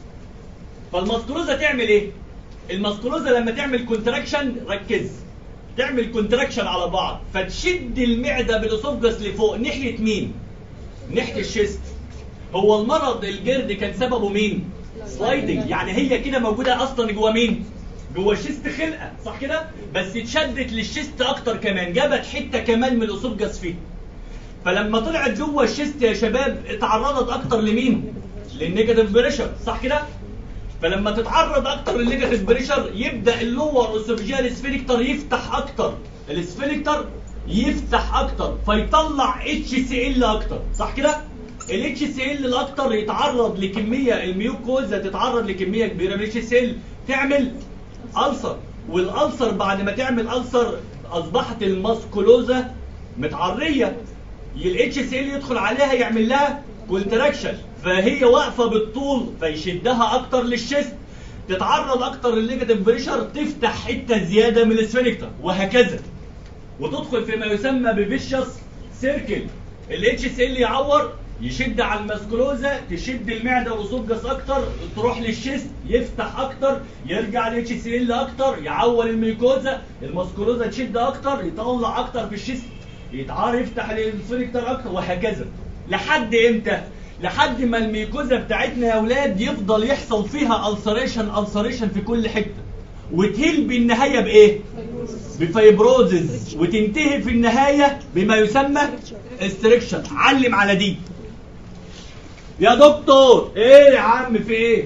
فالماسكولوزا تعمل ايه الماسكولوزا لما تعمل كونتراكشن ركز تعمل كونتراكشن على بعض فتشد المعده بالاسوفجس لفوق ناحيه مين ناحيه الشيست هو المرض الجرد كان سببه مين سلايدنج يعني هي كده موجوده اصلا جوه مين جوه الشيست خلقه صح كده بس اتشدت للشيست اكتر كمان جابت حته كمان من الاسوفجس فيه فلما طلعت جوه الشيست يا شباب اتعرضت اكتر لمين للنيجاتيف بريشر صح كده فلما تتعرض اكتر للنيجاتيف بريشر يبدا اللور اسوفجيال سفينكتر يفتح اكتر السفينكتر يفتح اكتر فيطلع اتش سي ال اكتر صح كده الاتش سي ال الاكتر يتعرض لكميه الميوكوزا تتعرض لكميه كبيره من الاتش سي ال تعمل ألسر والألسر بعد ما تعمل ألسر أصبحت الماسكولوزا متعرية الاتش سي ال يدخل عليها يعمل لها كونتراكشن فهي واقفة بالطول فيشدها أكتر للشيست تتعرض أكتر للنيجاتيف بريشر تفتح حتة زيادة من السفنكتر وهكذا وتدخل فيما يسمى بفيشس سيركل الاتش سي ال يعور يشد على الماسكولوزا تشد المعده والاسوفجس اكتر تروح للشيست يفتح اكتر يرجع لاتش سي ال اكتر يعول الميكوزا الماسكولوزا تشد اكتر يطلع اكتر في الشيست يتعار يفتح السفنكتر اكتر وهكذا لحد امتى لحد ما الميكوزا بتاعتنا يا اولاد يفضل يحصل فيها السريشن السريشن في كل حته وتهل بالنهايه بايه بفايبروزز وتنتهي في النهايه بما يسمى استريكشن علم على دي يا دكتور ايه يا عم في ايه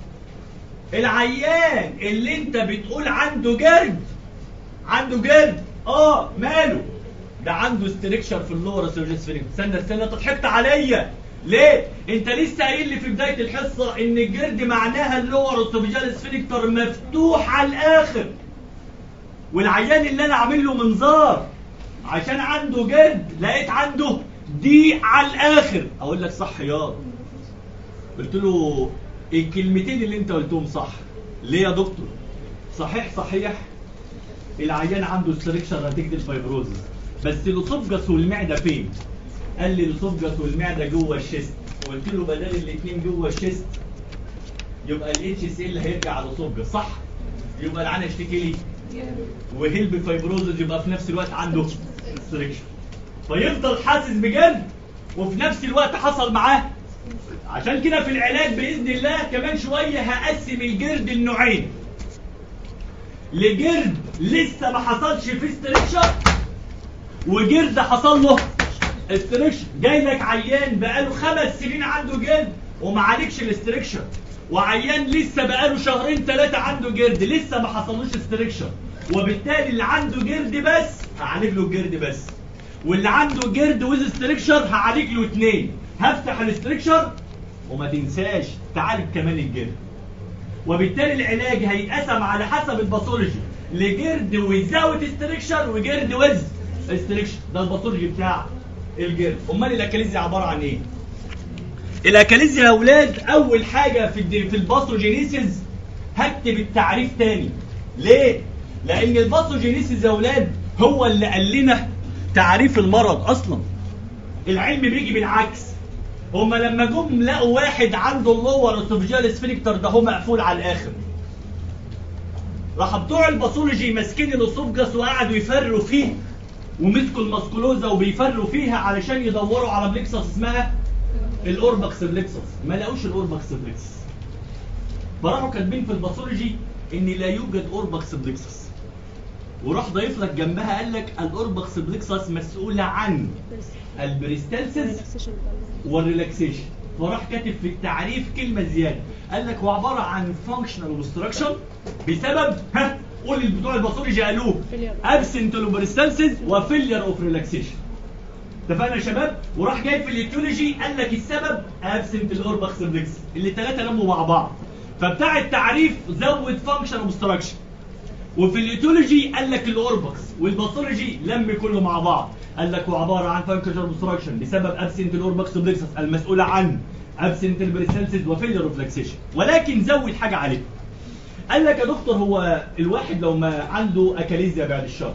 العيان اللي انت بتقول عنده جرد عنده جرد اه ماله ده عنده استريكشر في اللور سيرجيس استنى استنى انت ضحكت عليا ليه؟ انت لسه قايل لي في بدايه الحصه ان الجرد معناها اللور اسوفيجال سفنكتر مفتوح على الاخر والعيان اللي انا عامل له منظار عشان عنده جرد لقيت عنده دي على الاخر اقول لك صح ياض قلت له الكلمتين اللي انت قلتهم صح ليه يا دكتور صحيح صحيح العيان عنده استريكشر نتيجه الفايبروزس بس الاسوفجس والمعده فين قال لي الاسوفجس والمعده جوه الشيست قلت له بدل الاثنين جوه الشيست يبقى الاتش سي ال هيرجع على الاسوفجس صح يبقى العيان يشتكي لي وهيلب فايبروزس يبقى في نفس الوقت عنده استريكشن فيفضل حاسس بجد وفي نفس الوقت حصل معاه عشان كده في العلاج باذن الله كمان شويه هقسم الجرد لنوعين لجرد لسه ما حصلش فيه استريكشن وجرد حصل له استريكشن جاي لك عيان بقاله خمس سنين عنده جرد وما عالجش الاستريكشن وعيان لسه بقاله شهرين ثلاثه عنده جرد لسه ما حصلوش استريكشن وبالتالي اللي عنده جرد بس هعالج له الجرد بس واللي عنده جرد ويز استريكشر هعالج له اثنين هفتح الاستريكشر وما تنساش تعالج كمان الجرد وبالتالي العلاج هيتقسم على حسب الباثولوجي لجرد ويزاوت استريكشر وجرد ويز استريكشر ده الباثولوجي بتاع الجرد امال الاكاليزيا عباره عن ايه الاكاليزيا يا اولاد اول حاجه في الد- في الباثوجينيسيس هكتب التعريف تاني ليه لان الباثوجينيسيس يا اولاد هو اللي قال لنا تعريف المرض اصلا العلم بيجي بالعكس هما لما جم لقوا واحد عنده اللور اسوفجيال سفنكتر ده هو مقفول على الاخر راح بتوع الباثولوجي ماسكين الاسوفجس وقعدوا يفروا فيه ومسكوا الماسكولوزا وبيفروا فيها علشان يدوروا على بليكسس اسمها الاوربكس بليكسس ما لقوش الاوربكس بليكسس فراحوا كاتبين في الباثولوجي ان لا يوجد اوربكس بليكسس وراح ضايف لك جنبها قال لك الاوربكس بليكسس مسؤوله عن البريستالسيس والريلاكسيشن فراح كاتب في التعريف كلمه زياده قال لك هو عباره عن فانكشنال اوبستراكشن بسبب ها قول اللي بتوع الباثولوجي قالوه ابسنت لوبريستالسيس وفيلير اوف ريلاكسيشن اتفقنا يا شباب وراح جاي في الاتيولوجي قال لك السبب ابسنت الاوربكس بليكس اللي ثلاثه لموا مع بعض فبتاع التعريف زود فانكشن اوبستراكشن وفي الاتيولوجي قال لك الاوربكس والباثولوجي لم كله مع بعض قال لك هو عباره عن فانكشن اوبستراكشن بسبب ابسنت الاوربكس بليكسس المسؤوله عن ابسنت البريسنسز وفيلر اوف ولكن زود حاجه عليه قال لك يا دكتور هو الواحد لو ما عنده اكاليزيا بعد الشر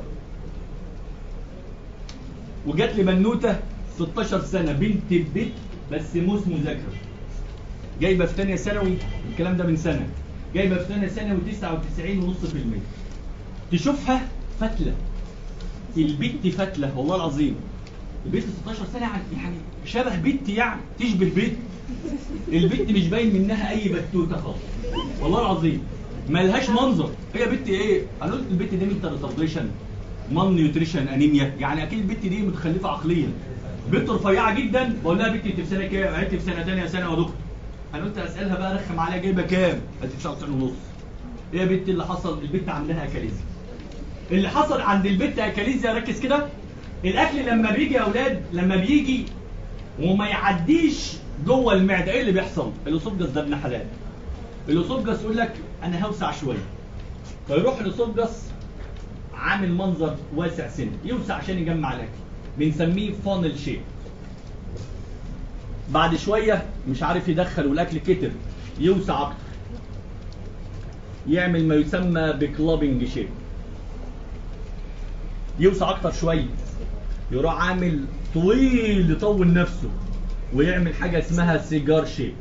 وجات لي بنوته 16 سنه بنت البيت بس موس مذاكره جايبه في ثانيه ثانوي الكلام ده من سنه جايبه في ثانيه ثانوي 99.5% تشوفها فتله البت فتله والله العظيم البت 16 سنه يعني يعني شبه بت يعني تشبه بت البت مش باين منها اي بتوته خالص والله العظيم ملهاش منظر هي بت ايه قالوا لي البت دي منتال ريتارديشن مان نيوتريشن انيميا يعني اكيد البت دي متخلفه عقليا بنت رفيعه جدا بقول لها بنتي انت في سنه كام؟ قالت لي في سنه ثانيه سنه يا دكتور انا قلت اسالها بقى رخم عليها جايبه كام؟ قالت لي 99 ونص ايه يا بنت اللي حصل؟ البت عندها اكاليزيا اللي حصل عند البت اكاليزيا ركز كده الاكل لما بيجي يا اولاد لما بيجي وما يعديش جوه المعده ايه اللي بيحصل؟ الاسوفجس ده ابن حلال الاسوفجس يقول لك انا هوسع شويه فيروح الاسوفجس عامل منظر واسع سن يوسع عشان يجمع الاكل بنسميه فانل شيب بعد شويه مش عارف يدخل والاكل كتر يوسع اكتر يعمل ما يسمى بكلابنج شيب يوسع اكتر شويه يروح عامل طويل يطول نفسه ويعمل حاجه اسمها سيجار شيب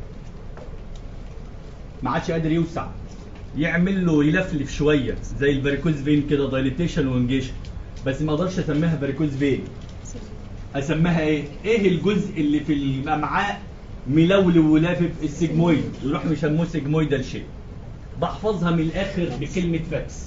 ما عادش قادر يوسع يعمل له يلفلف شويه زي الباريكوز فين كده دايليتيشن وانجيشن بس ما اقدرش اسميها باريكوز فين اسميها ايه ايه الجزء اللي في الامعاء ملولو ولافف السجمويد يروح يسموه سجمويدال شيب بحفظها من الاخر بكلمه فاكس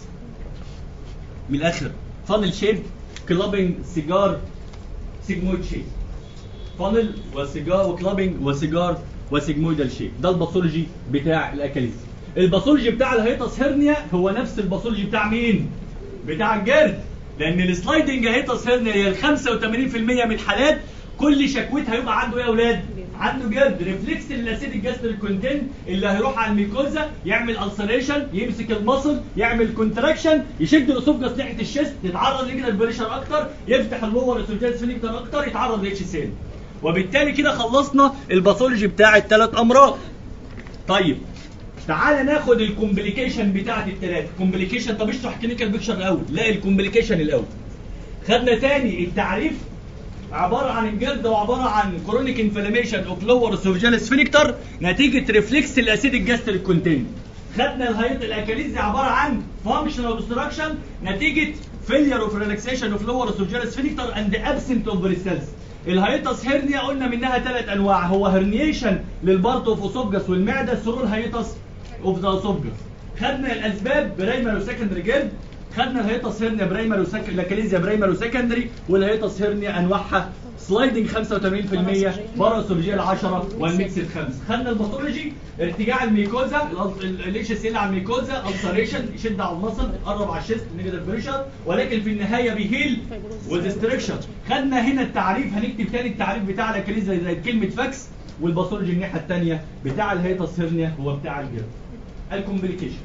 من الاخر فانل شيب كلابنج سيجار سيجمويد شيب فانل وسيجار وكلابنج وسيجار وسيجمويدال شيب ده الباثولوجي بتاع الاكاليز الباثولوجي بتاع الهيتس هيرنيا هو نفس الباثولوجي بتاع مين بتاع الجرد لان السلايدنج هيتس هيرنيا هي ال 85% من الحالات كل شكوتها هيبقى عنده ايه يا اولاد عنده جرد ريفلكس الاسيد الجاستريك كونتين اللي هيروح على الميكوزا يعمل السريشن يمسك المصل يعمل كونتراكشن يشد الاسوفجس ناحيه الشيست يتعرض لكده البريشر اكتر يفتح اللور اسوفجس فينيكتر اكتر يتعرض لاتش سي وبالتالي كده خلصنا الباثولوجي بتاع الثلاث امراض طيب تعالى ناخد الكومبليكيشن بتاعت الثلاثه كومبليكيشن طب اشرح كلينيكال بيكشر الاول لا الكومبليكيشن الاول خدنا تاني التعريف عباره عن الجلد وعباره عن كرونيك انفلاميشن اوف لور اسوفجيال سفينكتر نتيجه ريفلكس الاسيد الجاستريك كونتين خدنا الهيط الاكاليزي عباره عن فانكشنال اوبستراكشن نتيجه فيلير اوف ريلاكسيشن اوف لور اسوفجيال سفينكتر اند ابسنت اوف بريستالز الهيتس هيرنيا قلنا منها ثلاث انواع هو هرنيشن للبارت اوف اسوفجس والمعده ثرو الهيتس اوف ذا اسوفجس خدنا الاسباب برايمري وسكندري جلد خدنا الهيتس هيرنيا برايمري وسك... لاكاليزيا برايمري وسكندري والهيتس هيرنيا انواعها سلايدنج 85% باراسولوجيال 10 والميكسد 5 خدنا الباثولوجي ارتجاع الميكوزا الاتش اس ال على الميكوزا السريشن يشد على المصل قرب على الشيست نيجاتيف بريشر ولكن في النهايه بيهيل وديستركشن خدنا هنا التعريف هنكتب تاني التعريف بتاع الاكاليزيا زي كلمه فاكس والباثولوجي الناحيه الثانيه بتاع الهيتس هيرنيا هو بتاع الجلد الكومبليكيشن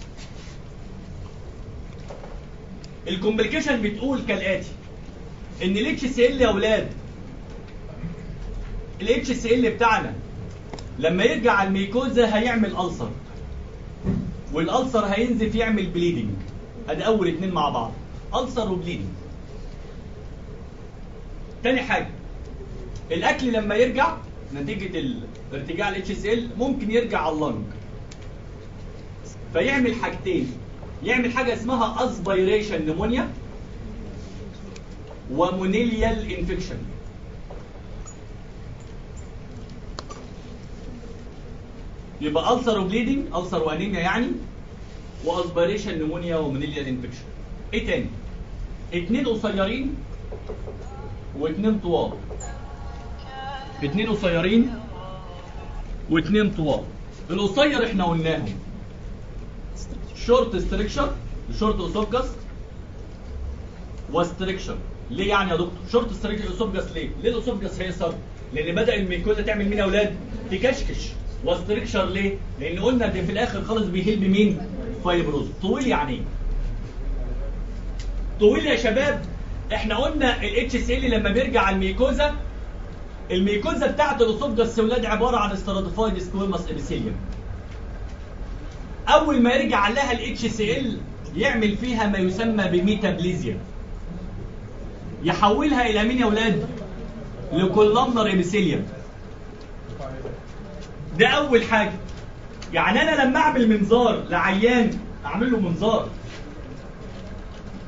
الكومبليكيشن بتقول كالاتي ان الاتش سي ال يا اولاد الاتش سي ال بتاعنا لما يرجع على الميكوزا هيعمل ألسر والألسر هينزف يعمل بليدنج ادي اول اتنين مع بعض ألسر وبليدنج تاني حاجة الاكل لما يرجع نتيجة ارتجاع الاتش سي ال ممكن يرجع على اللنج فيعمل حاجتين يعمل حاجة اسمها اسبيريشن نمونيا ومونيليال انفكشن يبقى ألسر وبليدنج ألسر وانيميا يعني واسبيريشن نمونيا ومونيليال انفكشن ايه تاني اتنين قصيرين واتنين طوال اتنين قصيرين واتنين طوال القصير احنا قلناهم شورت ستريكشر شورت اسوفجس وستريكشر ليه يعني يا دكتور شورت ستريكشر اسوفجس ليه ليه الاسوفجس هيقصر لان بدا الميكوزا تعمل مين يا اولاد تكشكش وستريكشر ليه لان قلنا ده في الاخر خالص بيهيل بمين فايبروز طويل يعني ايه طويل يا شباب احنا قلنا الاتش سي ال لما بيرجع على الميكوزا الميكوزا بتاعت الاسوفجس يا اولاد عباره عن استراتيفايد سكويماس ابيثيليوم اول ما يرجع لها الاتش سي ال يعمل فيها ما يسمى بميتابليزيا يحولها الى مين يا اولاد لكولامنر ابيثيليوم ده اول حاجه يعني انا لما اعمل منظار لعيان اعمل له منظار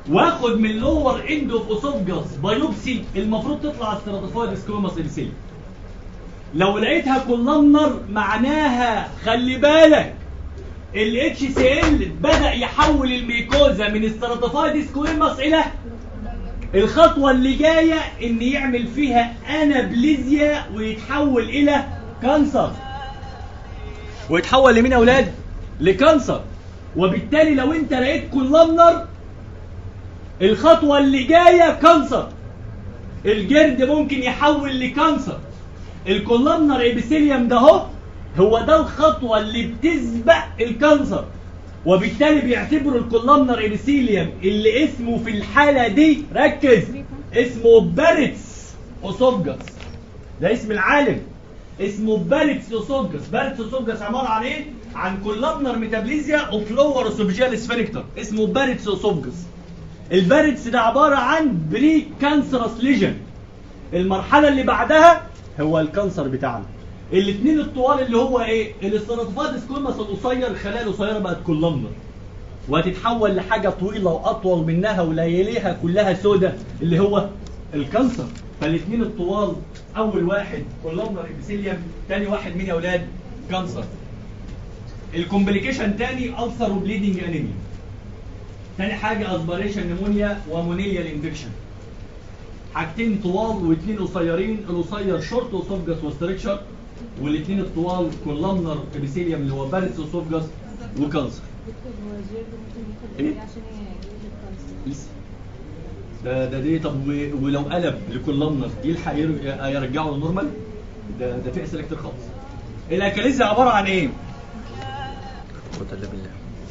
واخد من لور اند اوف اسوفجاس بايوبسي المفروض تطلع استراتيفايد سكوماس ابيثيليوم لو لقيتها كولامنر معناها خلي بالك الاتش سي ال بدا يحول الميكوزا من استراتيفايد سكويماس الى الخطوه اللي جايه ان يعمل فيها انابليزيا ويتحول الى كانسر ويتحول لمين يا اولاد لكانسر وبالتالي لو انت لقيت كولامنر الخطوه اللي جايه كانسر الجرد ممكن يحول لكانسر الكولامنر ايبيثيليوم ده اهو هو ده الخطوه اللي بتسبق الكانسر وبالتالي بيعتبروا الكولامنر ايبيثيليوم اللي اسمه في الحاله دي ركز اسمه باريتس اوسوفجاس ده اسم العالم اسمه باريتس اوسوفجاس باريتس اوسوفجاس عباره عن ايه عن كولامنر ميتابليزيا اوف لور اسوفيجيال سفنكتر اسمه باريتس اوسوفجاس الباريتس ده عباره عن بري كانسرس ليجن المرحله اللي بعدها هو الكانسر بتاعنا الاثنين الطوال اللي هو ايه الاستراتيفاد سكوماس القصير الخلايا القصيره بقت كولامنر وهتتحول لحاجه طويله واطول منها ولياليها كلها سودة اللي هو الكانسر فالاثنين الطوال اول واحد كولامنر ابيثيليوم ثاني واحد مين يا اولاد كانسر الكومبليكيشن تاني ألسر وبليدنج انيميا تاني حاجه اسبريشن نمونيا ومونيليال انفكشن حاجتين طوال واثنين قصيرين القصير شورت اوسوفجاس وستريكشر والاثنين الطوال كولامنر ابيثيليوم اللي هو باريس اوسوفجاس وكانسر دكتور هو الجلد ممكن إيه؟ ياخد ايه عشان يجيب الكانسر لسه ده ده دي طب و- ولو قلب لكولامنر يلحق ير- يرجعه للنورمال ده ده في اسئله كتير خالص الاكاليزيا عباره عن ايه؟ قوة الا بالله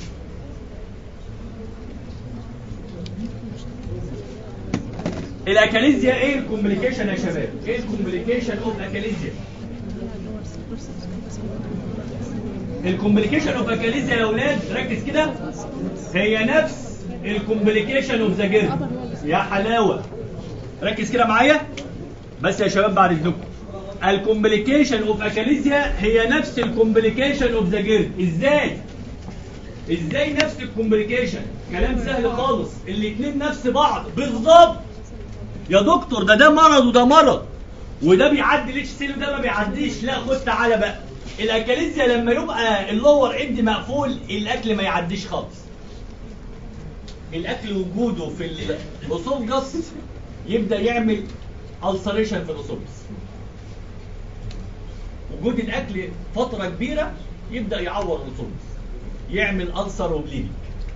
الاكاليزيا ايه الكومبليكيشن يا شباب؟ ايه الكومبليكيشن اوف اكاليزيا؟ الكومبليكيشن اوف اكاليزيا يا اولاد ركز كده هي نفس الكومبليكيشن اوف ذا جيرد يا حلاوه ركز كده معايا بس يا شباب بعد اذنكم الكومبليكيشن اوف اكاليزيا هي نفس الكومبليكيشن اوف ذا جيرد ازاي ازاي نفس الكومبليكيشن كلام سهل خالص الاثنين نفس بعض بالظبط يا دكتور ده ده مرض وده مرض وده بيعدي الاتش سي وده ما بيعديش لا خد تعالى بقى الاكاليزيا لما يبقى اللور اند مقفول الاكل ما يعديش خالص الاكل وجوده في الاسوفجس يبدا يعمل السريشن في الاسوفجس وجود الاكل فتره كبيره يبدا يعور الاسوفجس يعمل ألسر وبليدنج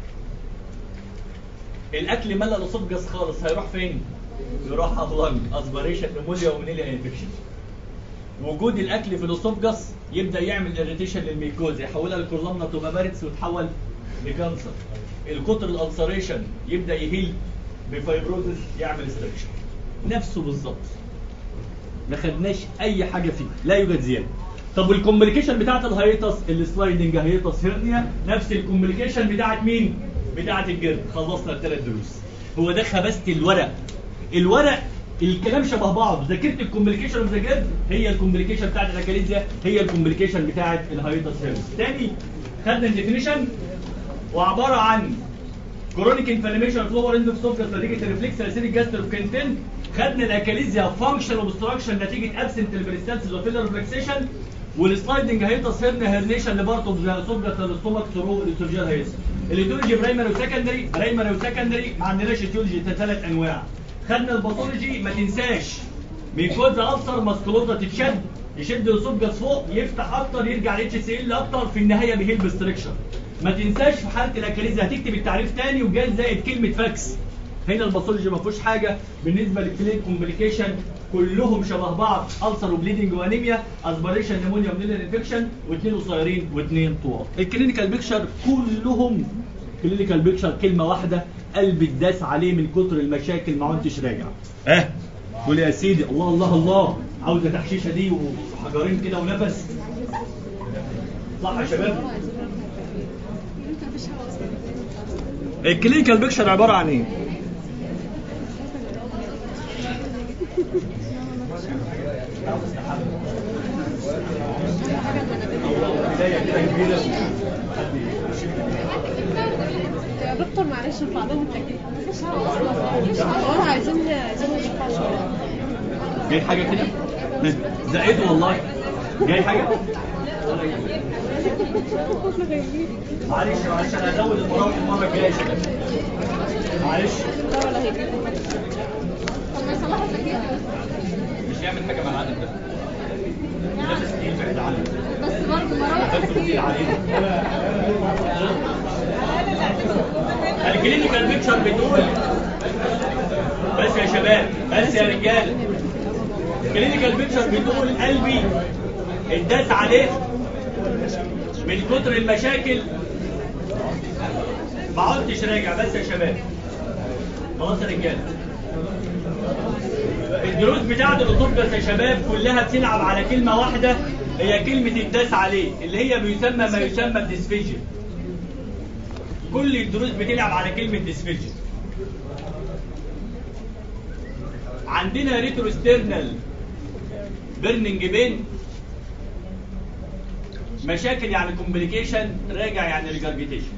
الاكل ملى الاسوفجس خالص هيروح فين يروح على اللنج اسبريشن نمونيا ومنيليا انفكشن وجود الاكل في الاسوفجس يبدا يعمل اريتيشن للميكوز يحولها لكولامنا تبقى بارتس وتحول لكانسر الكتر الالسريشن يبدا يهيل بفايبروزس يعمل استركشن نفسه بالظبط ما خدناش اي حاجه فيه لا يوجد زياده طب والكومبليكيشن بتاعت الهيتس السلايدنج هيتس هيرنيا نفس الكومبليكيشن بتاعت مين بتاعت الجرد خلصنا الثلاث دروس هو ده خباثه الورق الورق الكلام شبه بعض ذاكرت الكومبليكيشن اوف ذا جرد هي الكومبليكيشن بتاعت الاكاليزيا هي الكومبليكيشن بتاعت الهيتس هيرنيا تاني خدنا الديفينيشن وعباره عن كرونيك انفلاميشن اوف لور اند اوف سوفجس نتيجه الريفلكس اسيديك جاستروكنتين خدنا الاكاليزيا فانكشن اوبستراكشن نتيجه ابسنت البريستانسز وفيلر ريفلكسيشن والسلايدنج هيتس هيرنا هيرنيشن لبارت اوف ذا سوفجس الاستومك ثرو السيرجيال هيتس الايتيولوجي برايمري وسكندري برايمري وسكندري ما عندناش ايتيولوجي ثلاث انواع خدنا الباثولوجي ما تنساش ميكوزا السر ماسكولوزا تتشد يشد الاسوفجس فوق يفتح اكتر يرجع الاتش سي ال اكتر في النهايه بيهيل بستريكشن ما تنساش في حاله الاكاليزيا هتكتب التعريف تاني وجاي زائد كلمه فاكس هنا الباثولوجي ما فيهوش حاجه بالنسبه للكلين كومبليكيشن كلهم شبه بعض ألسر وبليدنج وانيميا اسبريشن نمونيا وميلر انفكشن واثنين قصيرين واثنين طوال الكلينيكال بيكشر كلهم كلينيكال بيكشر كلمه واحده قلب الداس عليه من كتر المشاكل ما عدتش راجع اه قول يا سيدي الله الله الله عاوزه تحشيشه دي وحجرين كده ونفس صح يا شباب الكلينيكال بيكشر عباره عن ايه بدايه كده كبيره يا دكتور معلش ارفع لهم التكليف مفيش هوا اصلا مفيش هوا عايزين عايزين نرفع شويه جاي حاجه كده زقيت والله جاي حاجه معلش معلش انا هزود المراوح المره الجايه يا شباب معلش لا ولا هيك طب ما يصلحوا التكليف مش هيعمل حاجه مع العدد ده لابس تقيل بعيد عنه بس برضه مراوح بس تقيل كتير علينا الكلينيكال بيكتشر بتقول بس يا شباب بس يا رجاله الكلينيكال بيكتشر بتقول قلبي اتداس عليه من كتر المشاكل ما عدتش راجع بس يا شباب خلاص يا رجاله الدروس بتاعت الاوتوبس يا شباب كلها بتلعب على كلمه واحده هي كلمه الداس عليه اللي هي بيسمى ما يسمى الديسفيجن كل الدروس بتلعب على كلمه ديسفيجن عندنا ريتروسترنال بيرنينج بين مشاكل يعني كومبليكيشن راجع يعني ريجارجيتيشن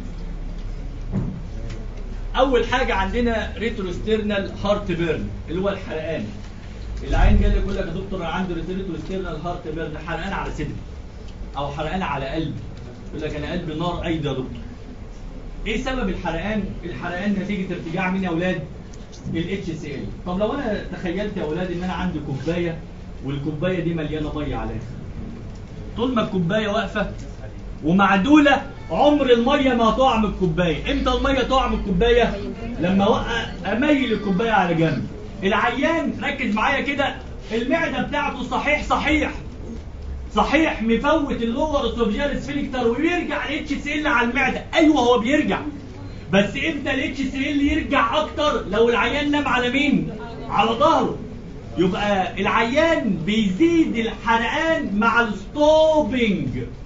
اول حاجه عندنا ريتروسترنال هارت بيرن اللي هو الحرقان العين جاي يقول لك يا دكتور انا عندي ريتروسترنال هارت بيرن حرقان على صدري او حرقان على قلبي يقول لك انا قلبي نار ايضا يا دكتور ايه سبب الحرقان الحرقان نتيجه ارتجاع مين يا اولاد الاتش سي ال طب لو انا تخيلت يا اولاد ان انا عندي كوبايه والكوبايه دي مليانه ميه على الاخر طول ما الكوبايه واقفه ومعدوله عمر الميه ما هتقع من الكوبايه امتى الميه تقع من الكوبايه لما اوقع اميل الكوبايه على جنب العيان ركز معايا كده المعده بتاعته صحيح صحيح صحيح مفوت اللور اسوفجيال سفينكتر ويرجع الاتش سي ال على المعده ايوه هو بيرجع بس امتى الاتش سي ال يرجع اكتر لو العيان نام على مين على ظهره يبقى العيان بيزيد الحرقان مع الستوبنج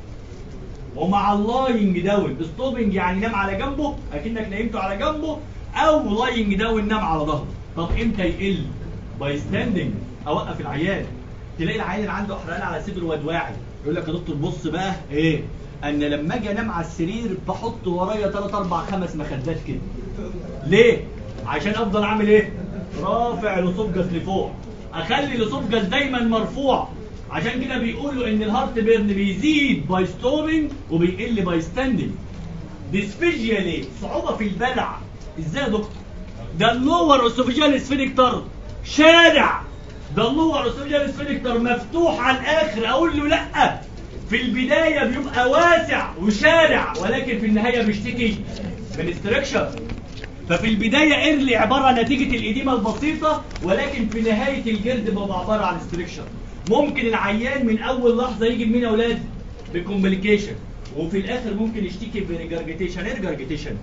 ومع اللاينج داون ستوبنج يعني نام على جنبه اكنك نايمته على جنبه او لاينج داون نام على ظهره طب امتى يقل باي ستاندنج اوقف العيان تلاقي العيان عنده حرقان على صدره ودواعي يقول لك يا دكتور بص بقى ايه ان لما اجي انام على السرير بحط ورايا 3 4 5 مخدات كده ليه عشان افضل اعمل ايه رافع الاسوفجس لفوق اخلي الاسوفجس دايما مرفوع عشان كده بيقولوا ان الهارت بيرن بيزيد باي ستوبنج وبيقل باي ستاندنج ديسفيجيا ليه صعوبه في البلع ازاي يا دكتور ده اللور اسوفيجيال سفينكتر شارع ده اللور اسوفيجيال سفينكتر مفتوح على الاخر اقول له لا في البدايه بيبقى واسع وشارع ولكن في النهايه بيشتكي من استركشر ففي البداية ايرلي عبارة نتيجة الإديمة البسيطة ولكن في نهاية الجلد بيبقى عبارة عن استركشر ممكن العيان من أول لحظة يجي بمين يا أولاد؟ بكومبليكيشن وفي الآخر ممكن يشتكي بريجارجيتيشن إيه ريجارجيتيشن؟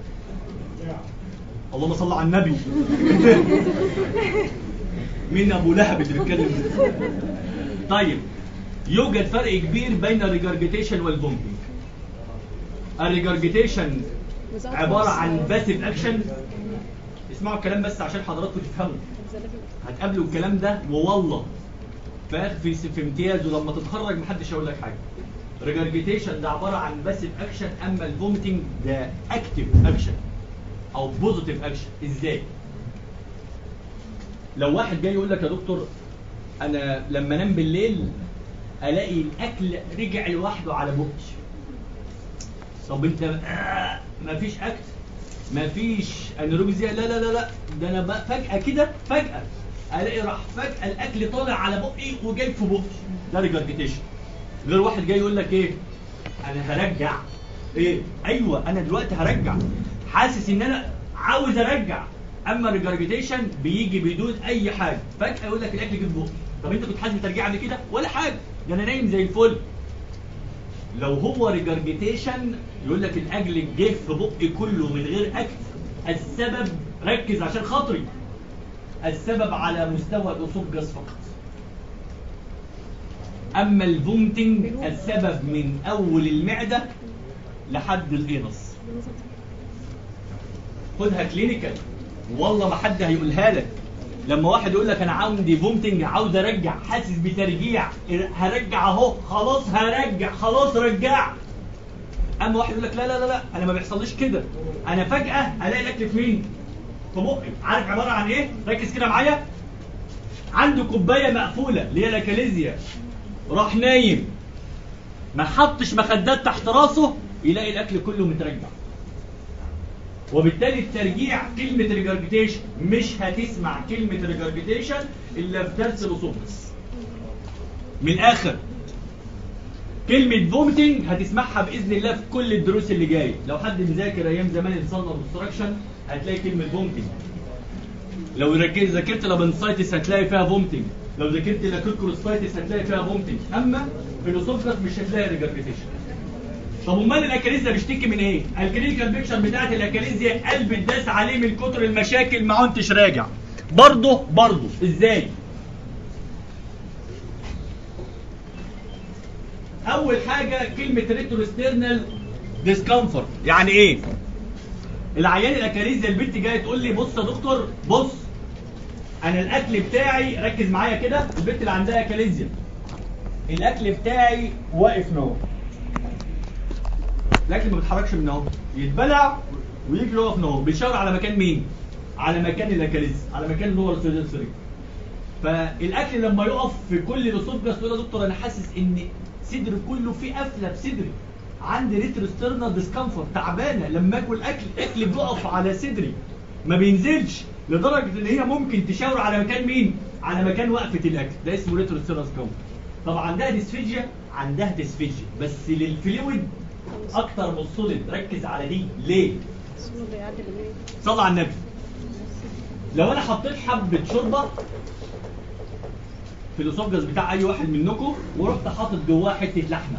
اللهم صل على النبي مين أبو لهب اللي بيتكلم ده؟ طيب يوجد فرق كبير بين الريجارجيتيشن والبومبينج الريجارجيتيشن عبارة عن باسيف اكشن اسمعوا الكلام بس عشان حضراتكم تفهموا هتقابلوا الكلام ده ووالله في في في امتياز ولما تتخرج محدش هيقول لك حاجه ريجرجيتيشن ده عباره عن باسيف اكشن اما الفومتنج ده اكتيف اكشن او بوزيتيف اكشن ازاي لو واحد جاي يقول لك يا دكتور انا لما انام بالليل الاقي الاكل رجع لوحده على بقي طب انت آه مفيش اكل مفيش انيروبيزيا لا لا لا لا ده انا بقى فجأة كده فجأة الاقي راح فجأة الاكل طالع على بقي وجاي في بقي ده ريجرجيتيشن غير واحد جاي يقول لك ايه انا هرجع ايه ايوه انا دلوقتي هرجع حاسس ان انا عاوز ارجع اما ريجرجيتيشن بيجي بدون اي حاجه فجأة يقول لك الاكل جه في بقي طب انت كنت حاسس بترجيع قبل كده ولا حاجه ده انا نايم زي الفل لو هو ريجرجيتيشن يقول لك الاجل جه في بقي كله من غير اكل السبب ركز عشان خاطري السبب على مستوى الاسوفجس فقط اما الفومتنج السبب من اول المعده لحد الانس خدها كلينيكال والله ما حد هيقولها لك لما واحد يقول لك انا عندي فومتنج عاوز ارجع حاسس بترجيع هرجع اهو خلاص هرجع خلاص رجع اما واحد يقول لك لا لا لا لا انا ما بيحصليش كده انا فجاه الاقي الاكل في مين في بقي عارف عباره عن ايه ركز كده معايا عنده كوبايه مقفوله اللي هي الاكاليزيا راح نايم ما حطش مخدات تحت راسه يلاقي الاكل كله مترجع وبالتالي الترجيع كلمة ريجرجيتيشن مش هتسمع كلمة ريجرجيتيشن إلا في درس الأسوفس من الآخر كلمة فومتنج هتسمعها بإذن الله في كل الدروس اللي جاية لو حد مذاكر أيام زمان الانسان اوبستراكشن هتلاقي كلمة فومتنج لو ركزت ذاكرت لابنسايتس هتلاقي فيها فومتنج لو ذاكرت لاكروكروستايتس هتلاقي فيها فومتنج أما في الأسوفس مش هتلاقي ريجرجيتيشن طب امال الاكاليزيا بيشتكي من ايه؟ الكلينيكال بيكشر بتاعت الاكاليزيا قلب الداس عليه من كتر المشاكل ما عدتش راجع. برضه برضه ازاي؟ اول حاجه كلمه ريتروسترنال ديسكمفورت يعني ايه؟ العيان الاكاليزيا البنت جايه تقول لي بص يا دكتور بص انا الاكل بتاعي ركز معايا كده البنت اللي عندها اكاليزيا الاكل بتاعي واقف نور الاكل ما بيتحركش من اهو يتبلع ويجري يقف من اهو بيشاور على مكان مين؟ على مكان الاكاليز على مكان اللي هو السوري فالاكل لما يقف في كل الاسوفجاس تقول يا دكتور انا حاسس ان صدري كله فيه قفله في صدري عندي ريتروسترنال ديسكمفورت تعبانه لما اكل اكل اكل بيقف على صدري ما بينزلش لدرجه ان هي ممكن تشاور على مكان مين؟ على مكان وقفه الاكل ده اسمه ريتروسترنال ديسكمفورت طب عندها ديسفيجيا عندها ديسفيجيا بس للفلويد اكتر من السوليد ركز على دي ليه اسمه بيعدي بالليل صلى على النبي لو انا حطيت حبه شوربه في الاسوفجاس بتاع اي واحد منكم ورحت حاطط جواه حته لحمه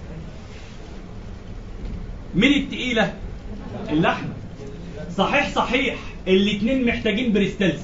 مين التقيله اللحمه صحيح صحيح الاتنين محتاجين بريستالسيس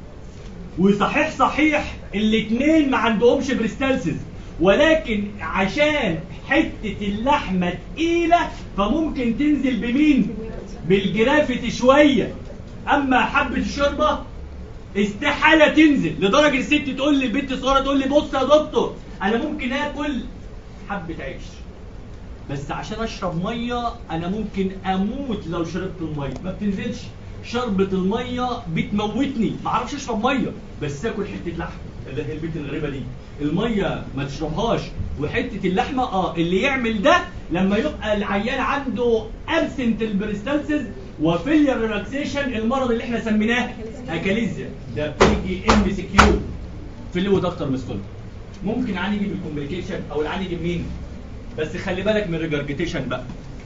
وصحيح صحيح الاتنين ما عندهمش بريستالسيس ولكن عشان حتة اللحمة تقيلة فممكن تنزل بمين؟ بالجرافة شوية أما حبة الشوربة استحالة تنزل لدرجة الست تقول لي البنت الصغيرة تقول لي بص يا دكتور أنا ممكن آكل حبة عيش بس عشان أشرب مية أنا ممكن أموت لو شربت المية ما بتنزلش شربة المية بتموتني ما اعرفش اشرب مية بس اكل حتة لحمة اللي هي البيت الغريبة دي المية ما تشربهاش وحتة اللحمة اه اللي يعمل ده لما يبقى العيان عنده ابسنت البريستالسيس وفيلير ريلاكسيشن المرض اللي احنا سميناه اكاليزيا ده بيجي ام سي كيو فلويد اكتر من السوليد ممكن عادي يجي بالكومبليكيشن او العادي يجي منين بس خلي بالك من الريجرجيتيشن بقى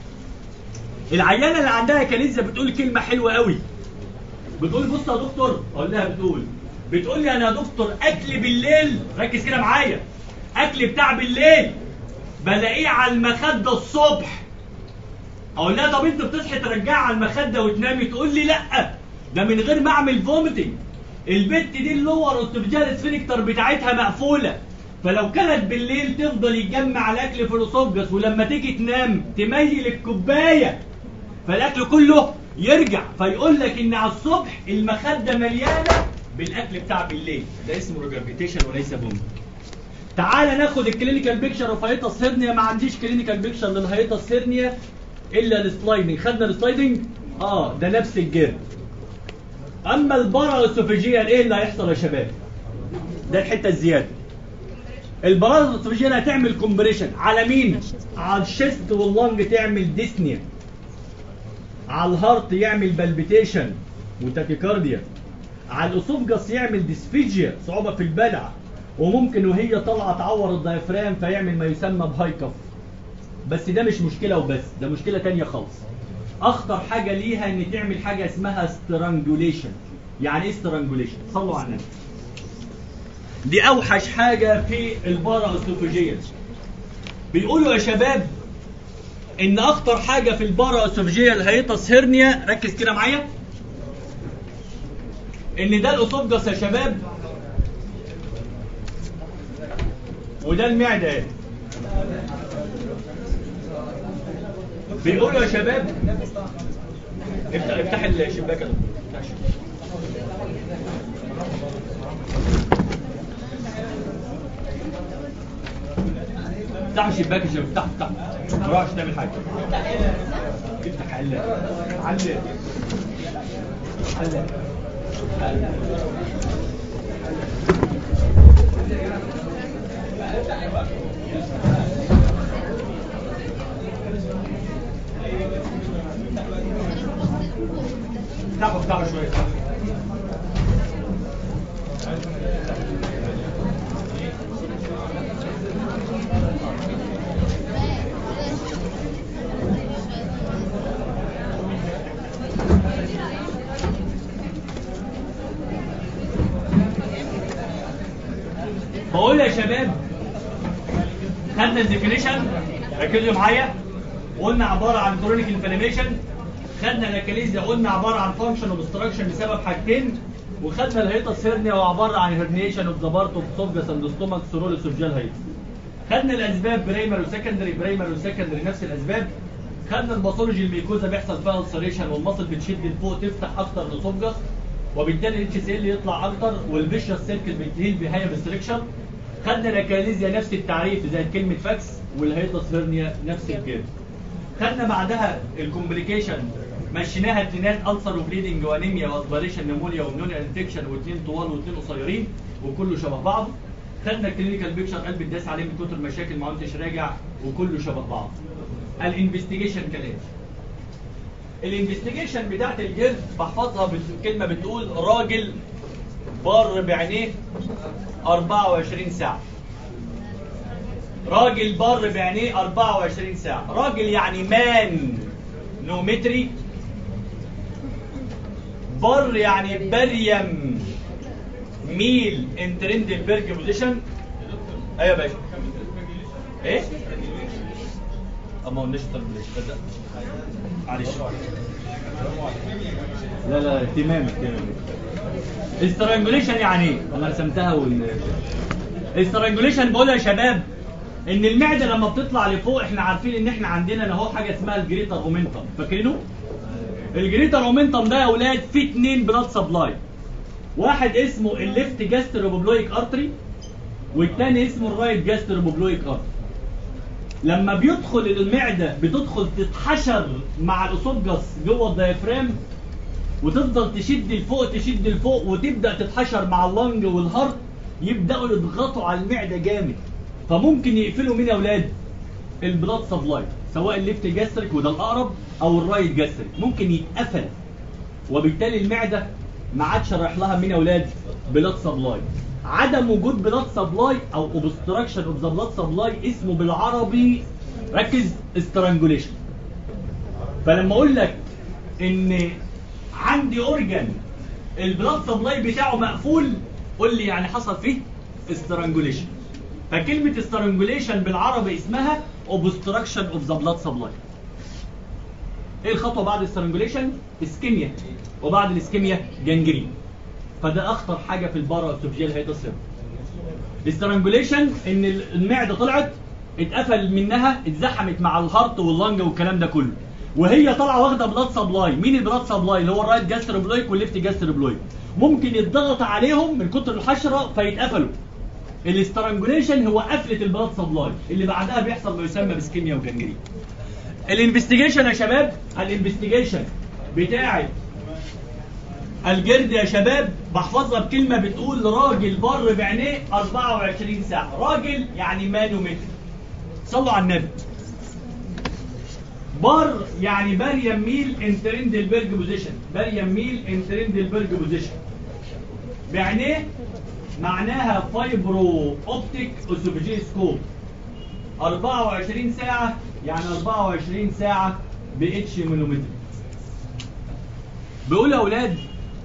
العيانه اللي عندها كاليزيا بتقول كلمه حلوه قوي بتقول بص يا دكتور اقول لها بتقول بتقول لي انا يا دكتور اكل بالليل ركز كده معايا اكل بتاع بالليل بلاقيه على المخده الصبح اقول لها طب انت بتصحي ترجعها على المخده وتنامي تقول لي لا ده من غير ما اعمل فوميتنج البت دي اللور اوستوفيجال سفينكتر بتاعتها مقفوله فلو كانت بالليل تفضل يتجمع الاكل في الاسوفجس ولما تيجي تنام تميل الكوبايه فالاكل كله يرجع فيقول لك ان على الصبح المخده مليانه بالاكل بتاع بالليل ده اسمه ريجرفيتيشن وليس بوم تعال ناخد الكلينيكال بيكشر اوف هيتاس هيرنيا ما عنديش كلينيكال بيكشر للهيتاس هيرنيا الا السلايدنج خدنا السلايدنج اه ده نفس الجرد اما البارا اسوفيجيال ايه اللي هيحصل يا شباب ده الحته الزياده البراز الاسوفيجيال هتعمل كومبريشن على مين على الشيست واللنج تعمل ديسنيا على الهارت يعمل بالبيتيشن وتاكيكارديا على الاسوفجس يعمل ديسفيجيا صعوبه في البلع وممكن وهي طالعه تعور الدايفرام فيعمل ما يسمى بهاي كف بس ده مش مشكله وبس ده مشكله تانية خالص اخطر حاجه ليها ان تعمل حاجه اسمها سترانجوليشن يعني ايه سترانجوليشن صلوا على النبي دي اوحش حاجه في البارا اسوفيجيال بيقولوا يا شباب ان اخطر حاجه في البارا اسوفيجيال هيتاس هيرنيا ركز كده معايا ان ده الاسوفجس يا شباب وده المعده اهي بيقولوا يا شباب افتح افتح الشباك يا دكتور. افتح الشباك. افتحوا الشباك يا شباب افتحوا افتحوا ما تروحش تعمل حاجه افتح علق علق علق افتحوا افتحوا شويه بقول يا شباب خدنا الديفينيشن ركزوا معايا قلنا عباره عن كرونيك انفلاميشن خدنا الاكاليزيا قلنا عباره عن فانكشن اوبستراكشن بسبب حاجتين وخدنا الهيطس هيرنيا وعباره عن هرنيشن اوف ذا بارت اوف سوفجاس اند ستومك سوروليس اوف جال هيتس خدنا الاسباب برايمري وسكندري برايمري وسكندري نفس الاسباب خدنا الباثولوجي الميكوزا بيحصل فيها السريشن والمصل بتشد لفوق تفتح اكتر لسوفجاس وبالتالي الاتش سي ال يطلع اكتر والفيشوس سيركل بتهيل بهايه بالسلكشن خدنا الاكاليزيا نفس التعريف زي كلمه فاكس والهيطس هيرنيا نفس الكلمه خدنا بعدها الكومبليكيشن مشيناها اتنين السر وبليدنج وانيميا واسبريشن نمونيا ومنونيا انفكشن واثنين طوال واثنين قصيرين وكله شبه بعض خدنا الكلينيكال بيكشر قلب الداس عليه من كتر مشاكل ما عدتش راجع وكله شبه بعض الانفستيجيشن كالاتي الانفستيجيشن بتاعت الجلد بحفظها بكلمه بتقول راجل بار بعينيه 24 ساعه راجل بر بعينيه 24 ساعة راجل يعني مان نومتري بر يعني بريم ميل انترندلبرج بوزيشن ايوه يا باشا ايه اما قلناش تربليش تصدق معلش لا لا اهتمامك اهتمامك استرانجوليشن يعني ايه انا رسمتها وال استرانجوليشن بقولها يا شباب ان المعده لما بتطلع لفوق احنا عارفين ان احنا عندنا اهو حاجه اسمها الجريتر اومنتم فاكرينه الجريتر اومنتم ده يا اولاد فيه اتنين بلاد سبلاي واحد اسمه الليفت جاستروبوبلويك ارتري والتاني اسمه الرايت جاستروبوبلويك ارتري لما بيدخل المعده بتدخل تتحشر مع الاسوفجس جوه الديافرام وتفضل تشد لفوق تشد لفوق وتبدا تتحشر مع اللنج والهارت يبداوا يضغطوا على المعده جامد فممكن يقفلوا مين يا اولاد البلاد سبلاي سواء الليفت جاستريك وده الاقرب او الرايت جاستريك ممكن يتقفل وبالتالي المعده ما عادش رايح لها مين يا اولاد بلاد سبلاي عدم وجود بلاد سبلاي او اوبستراكشن اوف ذا بلاد سبلاي اسمه بالعربي ركز استرانجوليشن فلما اقول لك ان عندي اورجن البلاد سبلاي بتاعه مقفول قول لي يعني حصل فيه استرانجوليشن فكلمة استرانجوليشن بالعربي اسمها obstruction of the blood supply ايه الخطوة بعد الاسترانجوليشن؟ اسكيميا وبعد الاسكيميا جنجرين فده اخطر حاجة في البارا اسوفجيال هيدروسيرم الاسترانجوليشن ان المعدة طلعت اتقفل منها اتزحمت مع الهارت واللنج والكلام ده كله وهي طالعه واخده بلاد سبلاي مين البلاد سبلاي اللي هو الرايت جاستروبلويك والليفت جاستروبلويك ممكن يتضغط عليهم من كتر الحشره فيتقفلوا الاسترانجوليشن هو قفله البلاد سبلاي اللي بعدها بيحصل ما يسمى بسكيميا وجنجرين الانفستيجيشن يا شباب الانفستيجيشن بتاعت الجرد يا شباب بحفظها بكلمة بتقول راجل بر بعينيه 24 ساعة راجل يعني مانومتر صلوا على النبي بر يعني بريم ميل انترندلبرج بوزيشن بريم ميل انترندلبرج بوزيشن بعينيه معناها فايبرو اوبتيك اوسوفيجي سكوب 24 ساعة يعني 24 ساعة ب اتش مانومتر بيقول يا اولاد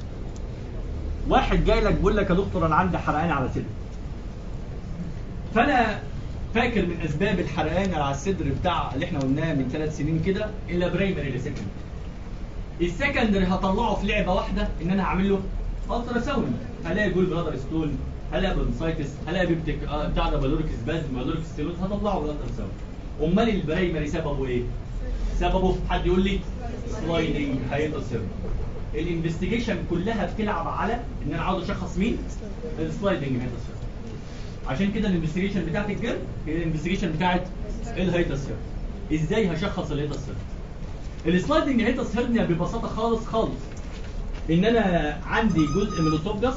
واحد جاي لك بيقول لك يا دكتور انا عندي حرقان على صدري فانا فاكر من اسباب الحرقان على الصدر بتاع اللي احنا قلناه من ثلاث سنين كده الى برايمري لسكندري السكندري هطلعه في لعبه واحده ان انا هعمل له الترا ساوند هلاقي جول برادر ستون هلاقي برونسايتس هلاقي بيبتك آه بتاع ده بالوريك سبازم بالوريك ستيلوز هطلعه بالالترا ساوند امال البرايمري سببه ايه؟ سببه حد يقول لي سلايدنج هيتصل الانفستيجيشن كلها بتلعب على ان انا عاوز اشخص مين السلايدنج هيتصل عشان كده الانفستيجيشن بتاعت الجرد هي الانفستيجيشن بتاعت الهيتس هيرنيا ازاي هشخص الهيتس هيرنيا السلايدنج هيتس هيرنيا ببساطه خالص خالص ان انا عندي جزء من الاسوفجس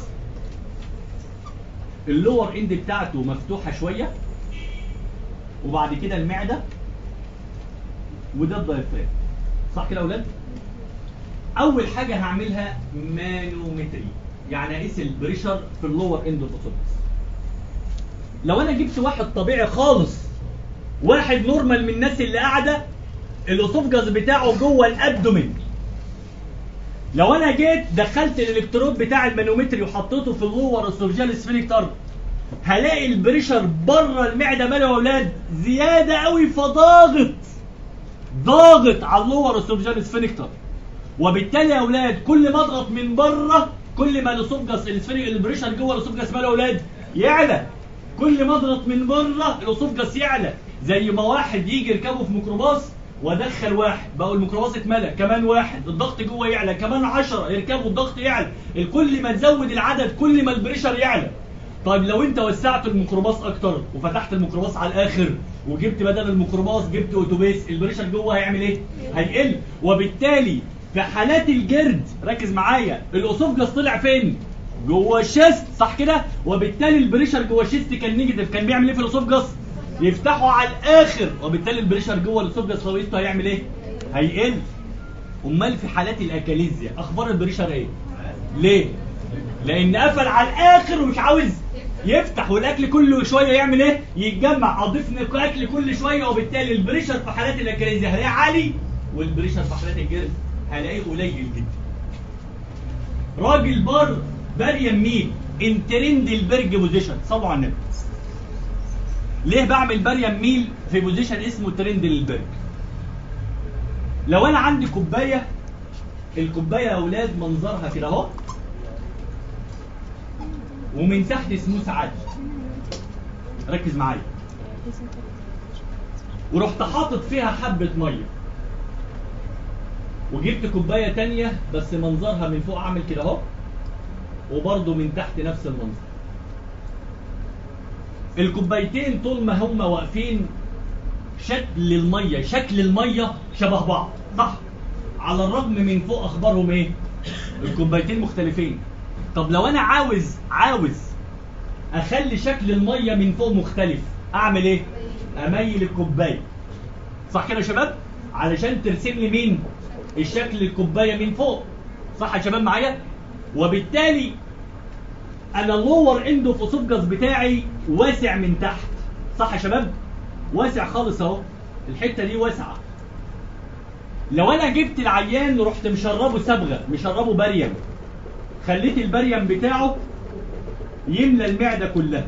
اللور اند بتاعته مفتوحه شويه وبعد كده المعده وده الدايفرام صح كده يا اولاد اول حاجه هعملها مانومتري يعني اقيس البريشر في اللور اند اوف الاسوفجس لو انا جبت واحد طبيعي خالص واحد نورمال من الناس اللي قاعده الاسوفجس بتاعه جوه الابدومين لو انا جيت دخلت الالكترود بتاع المانومتري وحطيته في اللور اسوفجال سفينكتر هلاقي البريشر بره المعده ماله يا اولاد زياده قوي فضاغط ضاغط على اللور اسوفجال سفينكتر وبالتالي يا اولاد كل ما اضغط من بره كل ما الاسوفجس السفينك البريشر جوه الاسوفجس ماله يا اولاد يعلى كل ما اضغط من بره الاسوفجس يعلى زي ما واحد يجي يركبه في ميكروباص وادخل واحد بقى الميكروباص اتملى كمان واحد الضغط جوه يعلى كمان 10 يركبوا الضغط يعلى كل ما تزود العدد كل ما البريشر يعلى طيب لو انت وسعت الميكروباص اكتر وفتحت الميكروباص على الاخر وجبت بدل الميكروباص جبت اتوبيس البريشر جوه هيعمل ايه هيقل وبالتالي في حالات الجرد ركز معايا الاسوفجس طلع فين جوه الشيست صح كده وبالتالي البريشر جوه الشيست كان نيجاتيف كان بيعمل ايه في الاسوفجس يفتحه على الاخر وبالتالي البريشر جوه الاسوفجس لو قيسته هيعمل ايه هيقل امال في حالات الاكاليزيا اخبار البريشر ايه ليه لان قفل على الاخر ومش عاوز يفتح والاكل كل شويه يعمل ايه يتجمع اضيف اكل كل شويه وبالتالي البريشر في حالات الاكاليزيا هلاقيه عالي والبريشر في حالات الجلد هلاقيه قليل جدا راجل بار بريم مين انترندلبرج بوزيشن صلوا على النبي ليه بعمل بريم ميل في بوزيشن اسمه ترندلبرج لو انا عندي كوبايه الكوبايه يا اولاد منظرها كده اهو ومن تحت سموث عادي ركز معايا ورحت حاطط فيها حبه ميه وجبت كوبايه تانية بس منظرها من فوق عامل كده اهو وبرضه من تحت نفس المنظر الكوبايتين طول ما هم واقفين شكل الميه شكل الميه شبه بعض صح على الرغم من فوق اخبارهم ايه الكوبايتين مختلفين طب لو انا عاوز عاوز اخلي شكل الميه من فوق مختلف اعمل ايه اميل الكوبايه صح كده يا شباب علشان ترسم لي مين الشكل الكوبايه من فوق صح يا شباب معايا وبالتالي انا اللور اند اوف اسوفجاس بتاعي واسع من تحت صح يا شباب واسع خالص اهو الحته دي واسعه لو انا جبت العيان ورحت مشربه صبغه مشربه بريم خليت البريم بتاعه يملى المعده كلها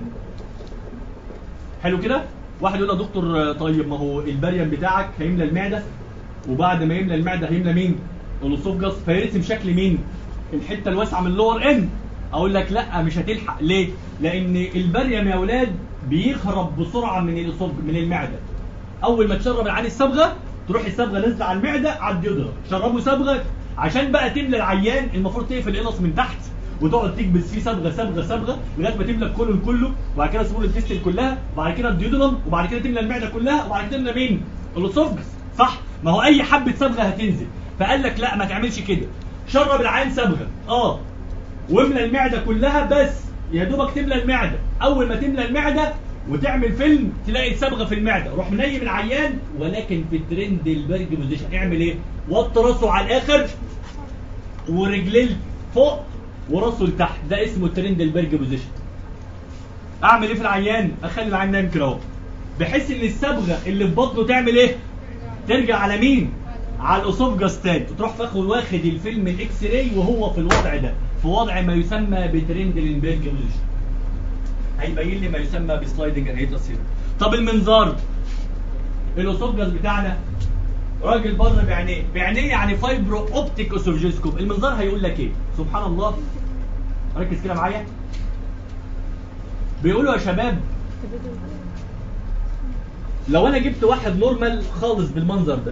حلو كده واحد يقول يا دكتور طيب ما هو البريم بتاعك هيملى المعده وبعد ما يملى المعده هيملى مين الاسوفجاس فيرسم شكل مين الحته الواسعه من اللور اند اقول لك لا مش هتلحق ليه لان البريم يا اولاد بيهرب بسرعه من الاسوفج من المعده اول ما تشرب العين الصبغه تروح الصبغه نازله على المعده على الديودرا شربوا صبغه عشان بقى تملى العيان المفروض تقفل القلص من تحت وتقعد تكبس فيه صبغه صبغه صبغه لغايه ما تملى الكولون كله وبعد كده سمول التستل كلها وبعد كده الديودرم وبعد كده تملى المعده كلها وبعد كده تملى مين الاسوفجس صح ما هو اي حبه صبغه هتنزل فقال لك لا ما تعملش كده شرب العين صبغه اه واملى المعده كلها بس يا دوبك تملى المعده اول ما تملى المعده وتعمل فيلم تلاقي الصبغه في المعده روح منيم العيان ولكن في الترند البرج بوزيشن اعمل ايه وطي راسه على الاخر ورجليه فوق وراسه لتحت ده اسمه الترند البرج بوزيشن اعمل ايه في العيان اخلي العيان نايم كده اهو بحيث ان الصبغه اللي في بطنه تعمل ايه ترجع على مين على الاسوفجاس تاني تروح فاخد واخد الفيلم الاكس راي وهو في الوضع ده في وضع ما يسمى بترند الانبرج بوزيشن هيبين لي ما يسمى بسلايدنج انهيتس هنا طب المنظار الاسوفجاس بتاعنا راجل بره بعينيه بعينيه يعني فايبرو اوبتيك اسوفجيسكوب المنظار هيقول لك ايه سبحان الله ركز كده معايا بيقولوا يا شباب لو انا جبت واحد نورمال خالص بالمنظر ده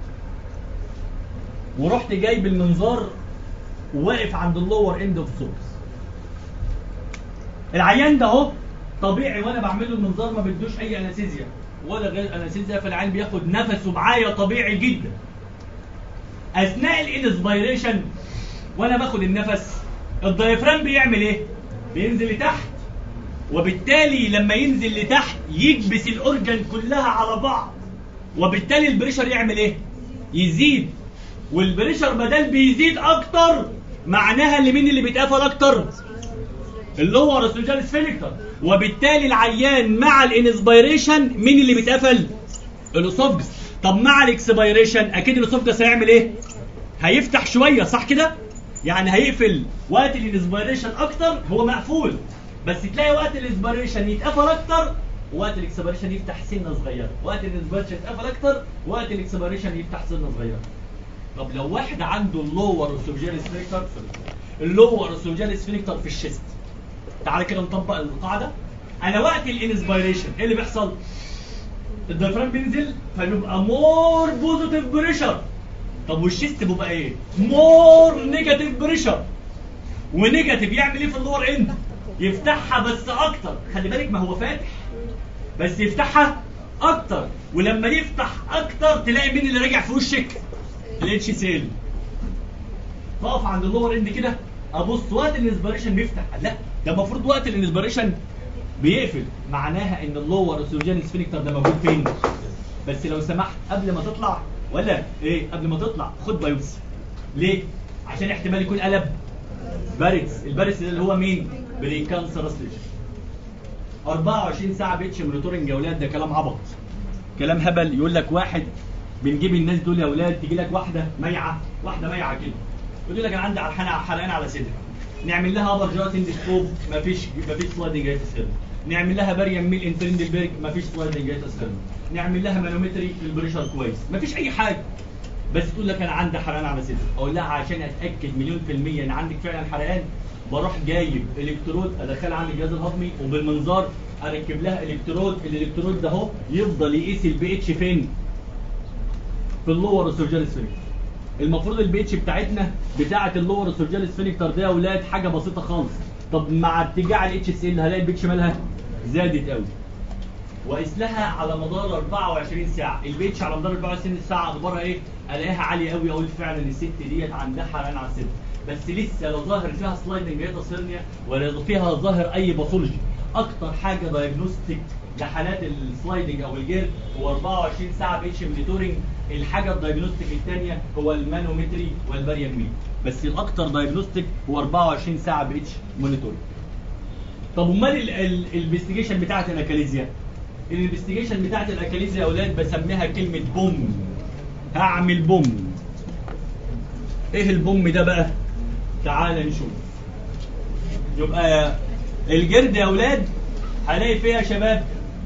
ورحت جايب المنظار وواقف عند اللور اند اوف سورس العيان ده اهو طبيعي وانا بعمل له المنظار ما بدوش اي انستيزيا ولا غير انستيزيا فالعيان بياخد نفسه معايا طبيعي جدا اثناء الانسبيريشن وانا باخد النفس الدايفرام بيعمل ايه بينزل لتحت وبالتالي لما ينزل لتحت يكبس الاورجن كلها على بعض وبالتالي البريشر يعمل ايه يزيد والبريشر بدل بيزيد اكتر معناها اللي مين اللي بيتقفل اكتر اللور اسوجال سفينكتر وبالتالي العيان مع الانسبيريشن مين اللي بيتقفل الاسوفجس طب مع الاكسبيريشن اكيد الاسوفجس هيعمل ايه هيفتح شويه صح كده يعني هيقفل وقت الانسبيريشن اكتر هو مقفول بس تلاقي وقت الانسبيريشن يتقفل اكتر وقت الاكسبيريشن يفتح سنه صغيره وقت الانسبيريشن يتقفل اكتر وقت الاكسبيريشن يفتح سنه صغيره طب لو واحد عنده اللور اسوفجال سفينكتر اللور اسوفجال سفينكتر في الشيست تعالى كده نطبق القاعده انا وقت الانسبيريشن ايه اللي بيحصل الديافرام بينزل فبيبقى مور بوزيتيف بريشر طب والشيست بيبقى ايه مور نيجاتيف بريشر ونيجاتيف يعمل ايه في اللور اند يفتحها بس اكتر خلي بالك ما هو فاتح بس يفتحها اكتر ولما يفتح اكتر تلاقي مين اللي راجع في وشك الاتش سيل تقف عند اللور اند كده ابص وقت الانسبيريشن بيفتح لا ده المفروض وقت الانسبيريشن بيقفل معناها ان اللور اسوجين سفينكتر ده موجود فين بس لو سمحت قبل ما تطلع ولا ايه قبل ما تطلع خد بايوبسي ليه عشان احتمال يكون قلب باريس الباريس اللي هو مين بري كانسر 24 ساعه بيتش مونيتورنج يا اولاد ده كلام عبط كلام هبل يقول لك واحد بنجيب الناس دول يا اولاد تيجي لك واحده ميعه واحده ميعه كده يقول لك انا عندي حرقان حرقان على صدري نعمل لها ابر جات اندسكوب مفيش مفيش سلايدنج جاي تسيرم نعمل لها باريم ميل انترندلبرج مفيش سلايدنج جاي تسيرم نعمل لها مانومتري في البريشر كويس مفيش اي حاجه بس تقول لك انا عندي حرقان على صدري اقول لها عشان اتاكد مليون في الميه ان عندك فعلا حرقان بروح جايب الكترود ادخلها عند الجهاز الهضمي وبالمنظار اركب لها الكترود الالكترود ده اهو يفضل يقيس البي اتش فين في اللور سيرجري سفينكتر المفروض البي اتش بتاعتنا بتاعه اللور سيرجري سفينكتر ده يا اولاد حاجه بسيطه خالص طب مع ارتجاع الاتش اس ال هلاقي البي اتش مالها زادت قوي وقيس لها على مدار 24 ساعه البي اتش على مدار 24 ساعه اخبارها ايه الاقيها عاليه قوي اقول فعلا الست ديت عندها حرقان على الصدر بس لسه لا ظاهر فيها سلايدنج هيتا سيرنيا ولا فيها ظاهر اي باثولوجي اكتر حاجه دايجنوستيك لحالات السلايدنج او الجير هو 24 ساعه بي اتش مونيتورنج الحاجه الدايجنوستيك الثانيه هو المانومتري والباريم ميل بس الاكتر دايجنوستيك هو 24 ساعه بي اتش مونيتورنج طب امال الانفستيجيشن بتاعت الاكاليزيا الانفستيجيشن بتاعت الاكاليزيا يا اولاد بسميها كلمه بوم هعمل بوم ايه البوم ده بقى تعال نشوف يبقى الجرد يا اولاد هلاقي فيها شباب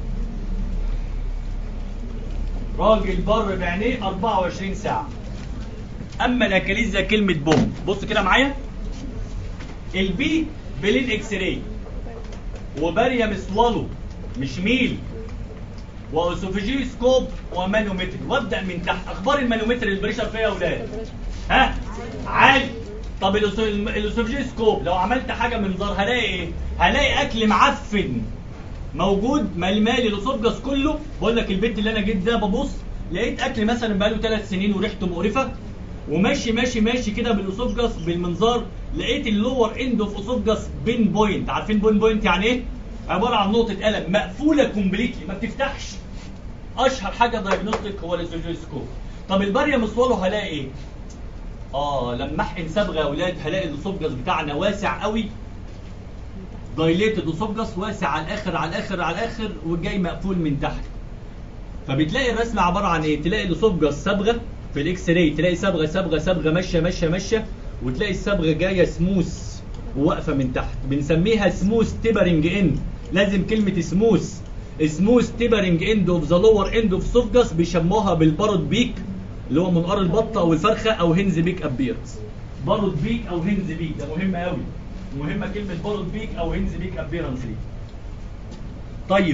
راجل بر بعينيه 24 ساعه اما الاكاليزيا كلمه بوم بص كده معايا البي بلين اكس راي وباريم سوالو مش ميل واسوفيجي سكوب ومانومتر وابدا من تحت اخبار المانومتر البريشر فيها يا اولاد ها عالي طب الاسوفيجي سكوب لو عملت حاجه من ظهر هلاقي ايه هلاقي اكل معفن موجود مالي الاسوفجس كله بقول لك البيت اللي انا جيت ده ببص لقيت اكل مثلا بقاله ثلاث سنين وريحته مقرفه وماشي ماشي ماشي كده بالاسوفجس بالمنظار لقيت اللور اند اوف اسوفجس بين بوينت عارفين بين بوينت يعني ايه عباره عن نقطه قلم مقفوله كومبليتلي ما بتفتحش اشهر حاجه دايجنوستيك هو الاسوفيجيسكوب طب الباريا مسواله هلاقي ايه اه لما احقن صبغه يا اولاد هلاقي الاسوفجس بتاعنا واسع قوي دايليتد اسوفجس واسع على الاخر على الاخر على الاخر والجاي مقفول من تحت فبتلاقي الرسم عباره عن ايه تلاقي الاسوفجس صبغه في الاكس راي تلاقي صبغه صبغه صبغه ماشيه ماشيه ماشيه وتلاقي الصبغه جايه سموث وواقفه من تحت بنسميها سموث تيبرنج اند لازم كلمه سموث سموث تيبرنج اند اوف ذا لور اند اوف سوفجس بيسموها بالبارود بيك اللي هو منقار البطه او الفرخه او هنز بيك ابيرنس بارود بيك او هنز بيك ده مهم قوي مهمه كلمه بارود بيك او هنز بيك ابيرنس دي طيب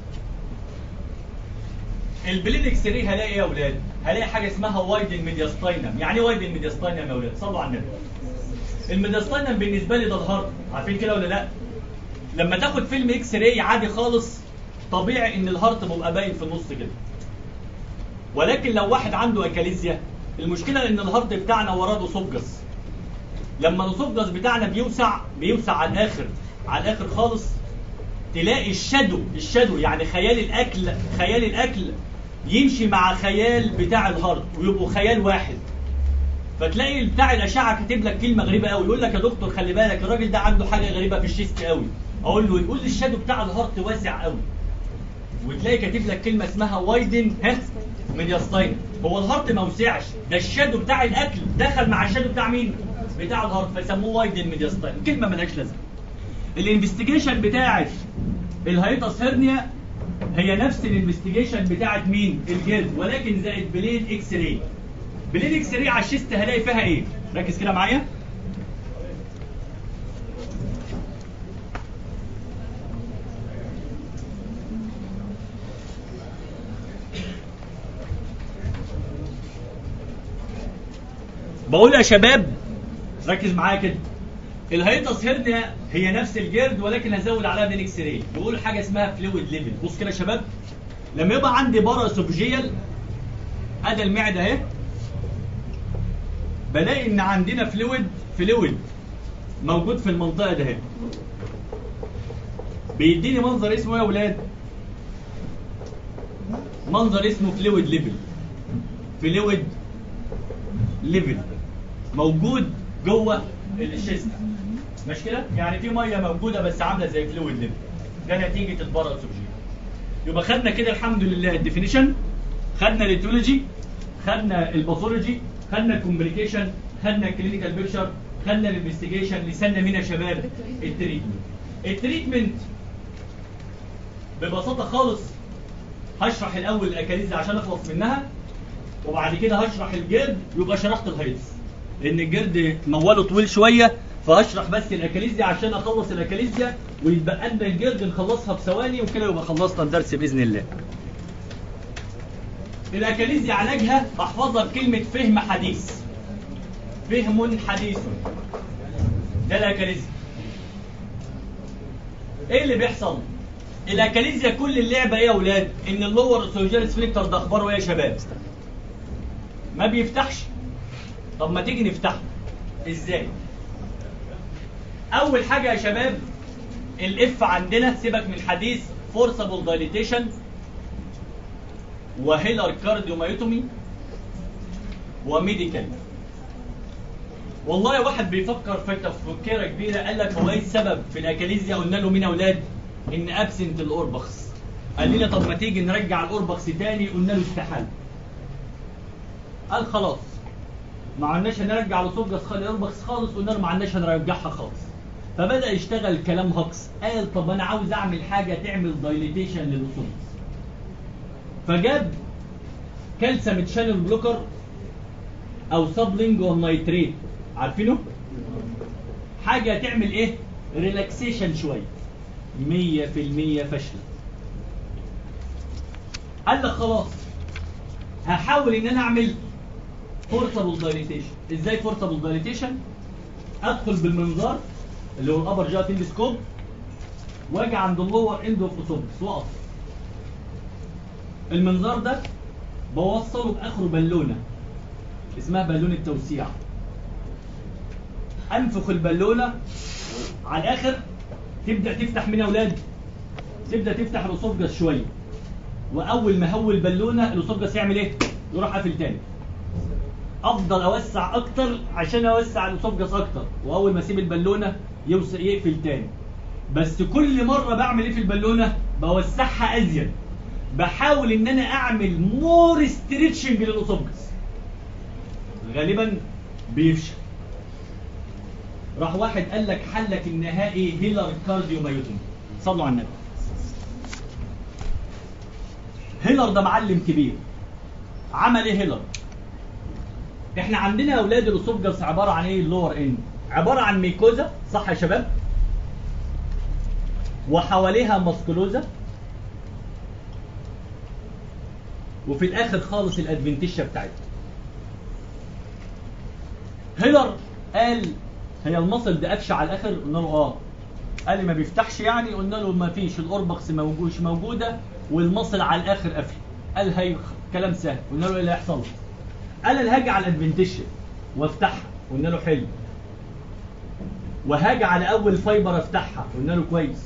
البلين اكس راي هلاقي ايه يا اولاد هلاقي حاجه اسمها وايد الميدياستاينم يعني ايه وايد الميدياستاينم يا اولاد صلوا على النبي الميدياستاينم بالنسبه لي ده الهارت عارفين كده ولا لا لما تاخد فيلم اكس راي عادي خالص طبيعي ان الهارت بيبقى باين في النص كده ولكن لو واحد عنده اكاليزيا المشكله ان الهارت بتاعنا وراه الاسوفجس لما الاسوفجس بتاعنا بيوسع بيوسع على الاخر على الاخر خالص تلاقي الشادو الشادو يعني خيال الاكل خيال الاكل يمشي مع خيال بتاع الهارت ويبقوا خيال واحد فتلاقي بتاع الاشعه كاتب لك كلمه غريبه قوي يقول لك يا دكتور خلي بالك الراجل ده عنده حاجه غريبه في الشيست قوي اقول له يقول لي الشادو بتاع الهارت واسع قوي وتلاقي كاتب لك كلمه اسمها وايدن ها ميدياستاين هو الهارت ما وسعش ده الشادو بتاع الاكل دخل مع الشادو بتاع مين بتاع الهارت فسموه وايدن ميدياستاين كلمه ملهاش لازمه الانفستيجيشن بتاعت الهايتس هيرنيا هي نفس الانفستيجيشن بتاعت مين الجلد ولكن زائد بلين اكس راي بلين اكس راي على الشيست هلاقي فيها ايه ركز كده معايا بقول يا شباب ركز معايا كده الهيتس هيرنيا هي نفس الجلد ولكن هزود عليها بلين اكس راي بيقول حاجه اسمها فلويد ليفل بص كده يا شباب لما يبقى عندي بارا اسوفجيال ادي المعده اهي بلاقي ان عندنا فلويد فلويد موجود في المنطقه ده اهي بيديني منظر اسمه ايه يا ولاد منظر اسمه فلويد ليفل فلويد ليفل موجود جوه الشيست مش كده يعني في ميه موجوده بس عامله زي فلويد ليفل ده نتيجه البارا اسوفجيال يبقى خدنا كده الحمد لله الديفينيشن خدنا الايتيولوجي خدنا الباثولوجي خدنا الكومبليكيشن خدنا الكلينيكال بيكتشر خدنا الانفستيجيشن لسنا مين يا شباب التريتمنت التريتمنت ببساطه خالص هشرح الاول الاكاليزيا عشان اخلص منها وبعد كده هشرح الجلد يبقى شرحت الهيدس لان الجلد موله طويل شويه فهشرح بس الاكاليزيا عشان اخلص الاكاليزيا ويتبقى لنا الجلد نخلصها في ثواني وكده يبقى خلصنا الدرس باذن الله الاكاليزيا علاجها احفظها بكلمه فهم حديث فهم حديث ده الاكاليزيا ايه اللي بيحصل الاكاليزيا كل اللعبه ايه يا اولاد ان اللور اسوجيال سفنكتر ده اخباره ايه يا شباب ما بيفتحش طب ما تيجي نفتحه ازاي اول حاجه يا شباب الاف عندنا سيبك من الحديث فورسبل دايليتيشن وهيلر كارديومايوتومي وميديكال والله واحد بيفكر في تفكيره كبيره قال لك هو ايه السبب في الاكاليزيا قلنا له مين يا اولاد ان ابسنت الاوربخس قال لنا طب ما تيجي نرجع الاوربخس تاني قلنا له استحاله قال خلاص ما عندناش هنرجع لصوبجس خالي اوربخس خالص قلنا له ما عندناش هنرجعها خالص فبدا يشتغل كلام هكس قال طب انا عاوز اعمل حاجه تعمل دايليتيشن للصوبجس فجاب كالسيوم تشانل بلوكر او سبلينجوال نايتريت عارفينه حاجه تعمل ايه ريلاكسيشن شويه 100% فشل قال لك خلاص هحاول ان انا اعمل فورسبل دايليتيشن ازاي فورسبل دايليتيشن ادخل بالمنظار اللي هو الابر جات تلسكوب واجي عند اللور اند اوف اسوبس واقف المنظار ده بوصله باخره بالونه اسمها بالونه توسيع انفخ البالونه على الاخر تبدا تفتح من اولاد تبدا تفتح الاسوفجس شويه واول ما هو البالونه الاسوفجس يعمل ايه يروح قافل تاني افضل اوسع اكتر عشان اوسع الاسوفجس اكتر واول ما اسيب البالونه يوسع يقفل تاني بس كل مره بعمل ايه في البالونه بوسعها ازيد بحاول ان انا اعمل مور ستريتشنج للاسوفجس غالبا بيفشل راح واحد قال لك حلك النهائي هيلر كارديومايوتومي صلوا على النبي هيلر ده معلم كبير عمل ايه هيلر احنا عندنا اولاد الاسوفجس عباره عن ايه اللور اند عباره عن ميكوزا صح يا شباب وحواليها ماسكولوزا وفي الاخر خالص الادفنتيشا بتاعتها هيلر قال هي المصل ده قفشه على الاخر قلنا له اه قال لي ما بيفتحش يعني قلنا له ما فيش الاوربكس موجودش موجوده والمصل على الاخر قافل قال هي كلام سهل قلنا له ايه اللي هيحصل قال انا هاجي على الادفنتيشن وافتحها قلنا له حلو وهاجي على اول فايبر افتحها قلنا له كويس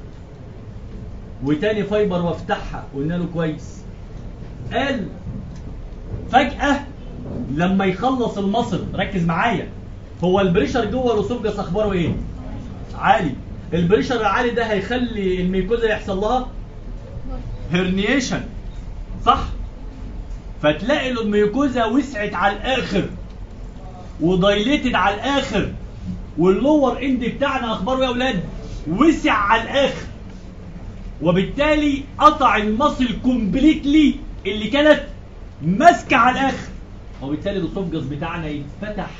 وتاني فايبر وافتحها قلنا له كويس قال فجأة لما يخلص المصل ركز معايا هو البريشر جوه الاسوفجس اخباره ايه؟ عالي البريشر العالي ده هيخلي الميكوزا يحصل لها هرنيشن صح؟ فتلاقي الميكوزا وسعت على الاخر ودايليتد على الاخر واللور اند بتاعنا اخباره يا اولاد وسع على الاخر وبالتالي قطع المصل كومبليتلي اللي كانت ماسكه على الاخر وبالتالي الاسوفجس بتاعنا يتفتح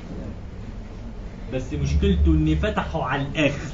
بس مشكلته ان فتحه على الاخر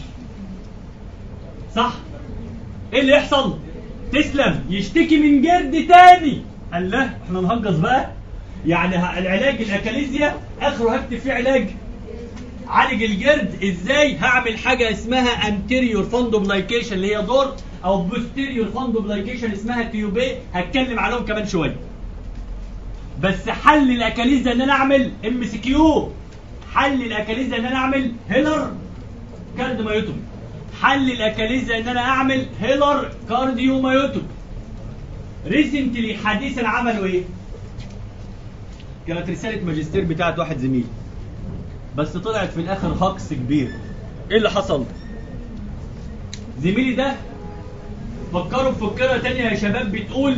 صح ايه اللي يحصل تسلم يشتكي من جرد تاني قال لا احنا نهجص بقى يعني ه- العلاج الاكاليزيا اخره هكتب فيه علاج عالج الجرد ازاي هعمل حاجه اسمها anterior fundoplication اللي هي دور او posterior fundoplication اسمها تيوبي هتكلم عليهم كمان شويه بس حل الاكاليزا ان انا اعمل ام سي كيو حل الاكاليزا ان انا اعمل هيلر كارديومايوتومي حل الاكاليزا ان انا اعمل هيلر كارديومايوتومي ريسنتلي حديثا عملوا ايه كانت رساله ماجستير بتاعت واحد زميلي بس طلعت في الاخر هاكس كبير ايه اللي حصل زميلي ده فكروا في فكره تانية يا شباب بتقول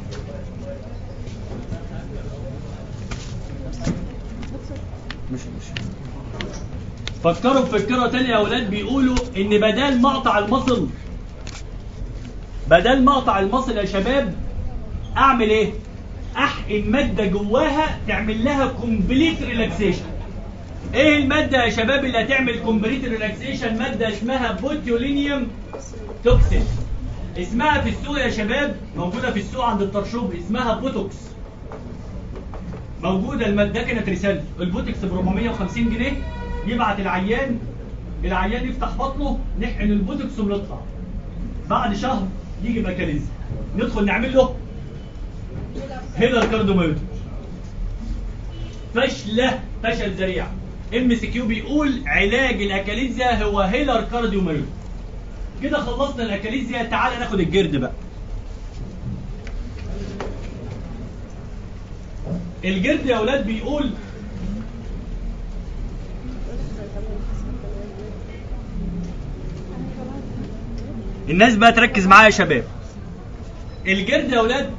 مش مش فكروا في فكره تانية يا اولاد بيقولوا ان بدل ما اقطع المصل بدل ما اقطع المصل يا شباب اعمل ايه احقن ماده جواها تعمل لها كومبليت ريلاكسيشن ايه الماده يا شباب اللي هتعمل كومبليت ريلاكسيشن ماده اسمها بوتيولينيوم توكسين اسمها في السوق يا شباب موجوده في السوق عند الطرشوب اسمها بوتوكس موجوده الماده كانت رساله البوتكس ب 450 جنيه يبعت العيان العيان يفتح بطنه نحقن البوتكس ونطلع بعد شهر يجي ميكانيزم ندخل نعمل له هيلر كارديوميوتومي فشله فشل ذريع ام سي كيو بيقول علاج الاكاليزيا هو هيلر كارديوميوتومي كده خلصنا الاكاليزيا تعال ناخد الجرد بقى الجرد يا اولاد بيقول الناس بقى تركز معايا يا شباب الجرد يا اولاد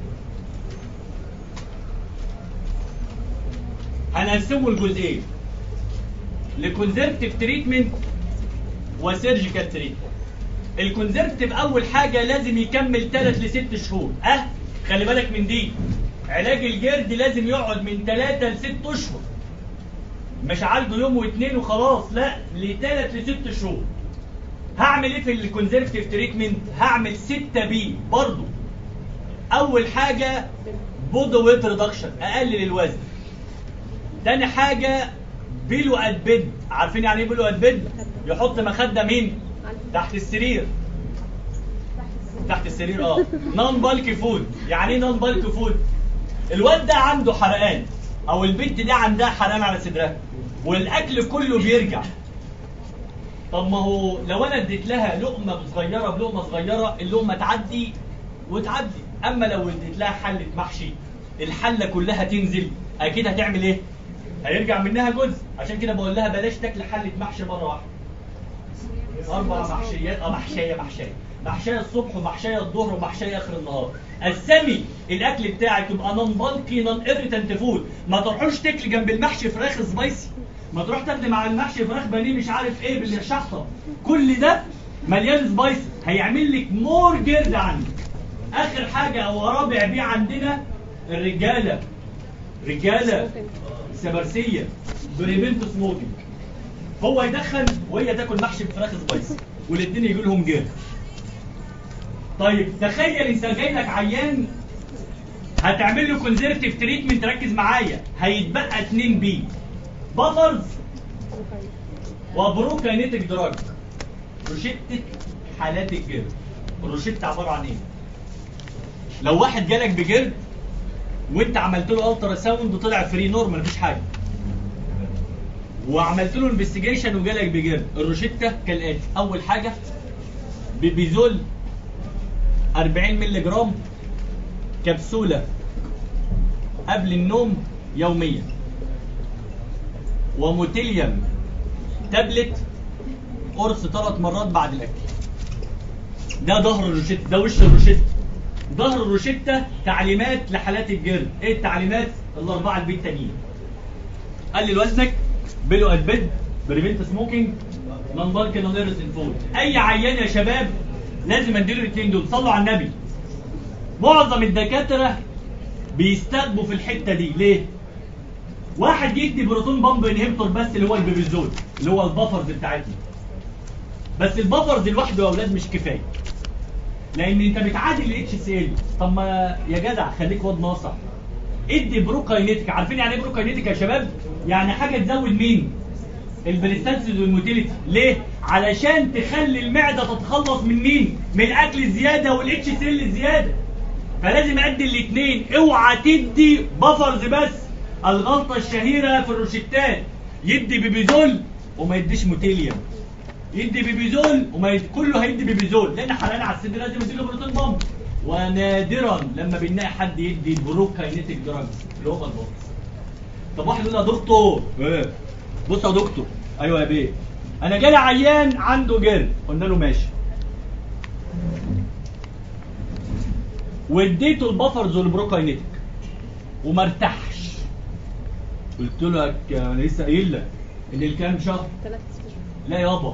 هنقسمه لجزئين لكونزرفتيف تريتمنت وسيرجيكال تريتمنت الكونزرفتيف اول حاجه لازم يكمل 3 ل 6 شهور اه خلي بالك من دي علاج الجرد لازم يقعد من 3 ل 6 اشهر مش عالجه يوم واثنين وخلاص لا لثلاث لست شهور هعمل ايه في الكونزرفتيف تريتمنت هعمل 6 بي برضو اول حاجه بودو ويت ريدكشن اقلل الوزن تاني حاجه بيلو ات بيد عارفين يعني ايه بيلو ات بيد يحط مخده مين تحت السرير تحت السرير اه نون بالكي فود يعني ايه نون بالكي فود الواد ده عنده حرقان او البنت دي عندها حرقان على صدرها والاكل كله بيرجع طب ما هو لو انا اديت لها لقمه صغيره بلقمه صغيره اللقمه تعدي وتعدي اما لو اديت لها حله محشي الحله كلها تنزل اكيد هتعمل ايه هيرجع منها جزء عشان كده بقول لها بلاش تاكل حله محشي مره واحده اربع محشيات اه محشيه محشيه محشيه الصبح ومحشيه الظهر ومحشيه اخر النهار قسمي الاكل بتاعك يبقى نون بالكي نون ايريتنت فود ما تروحوش تاكلي جنب المحشي فراخ سبايسي ما تروح تاخدي مع المحشي فراخ بانيه مش عارف ايه بالشحطه كل ده مليان سبايسي هيعمل لك مور جرد عندك اخر حاجه او رابع بيه عندنا الرجاله رجاله سبرسيه بريفنت سموكينج هو يدخن وهي تاكل محشي بفراخ سبايسي والاثنين يجي لهم جرد طيب تخيل انت جاي لك عيان هتعمل له كونزرفتيف تريتمنت ركز معايا هيتبقى 2 بي بافرز وبروكاينيتك دراج روشتة حالات الجرد الروشتة عبارة عن ايه لو واحد جالك بجرد وانت عملت له الترا ساوند وطلع فري نورمال مفيش حاجه وعملت له انفستيجيشن وجالك بجرد الروشتة كالاتي اول حاجه بيبيزول 40 مللي جرام كبسوله قبل النوم يوميا وموتيليوم تابلت قرص ثلاث مرات بعد الاكل ده ظهر الروشته ده وش الروشته ظهر الروشته تعليمات لحالات الجرد ايه التعليمات الاربعه البيت التانيين قلل وزنك بلو ات بيد بريفنت سموكينج نون بالك نون انفول اي عيان يا شباب لازم اديله الاثنين دول صلوا على النبي معظم الدكاتره بيستخبوا في الحته دي ليه واحد يدي بروتون بامب انهبيتور بس اللي هو البيبيزول اللي هو البفرز بتاعتنا بس البفرز لوحده يا اولاد مش كفايه لان انت بتعادل الاتش سي ال طب ما يا جدع خليك واد ناصح ادي بروكاينيتيك عارفين يعني ايه بروكاينيتيك يا شباب يعني حاجه تزود مين البريستانسيز والموتيليتي ليه علشان تخلي المعده تتخلص من مين من الاكل الزياده والاتش سي ال الزياده فلازم ادي الاثنين اوعى تدي بفرز بس الغلطه الشهيره في الروشتات يدي بيبيزول وما يديش موتيليوم يدي بيبيزول وما يدي كله هيدي بيبيزول لان حاليا على الصدر لازم يديله بروتين بامب ونادرا لما بنلاقي حد يدي بروكاينيتيك دراجز اللي هو البامب طب واحد يقول يا دكتور ايه بص يا دكتور ايوه يا بيه انا جالي عيان عنده جرد قلنا له ماشي واديته البفرز والبروكاينيتيك وما ارتاحش قلت لك انا لسه قايل لك ان الكام شهر ثلاث شهور لا يابا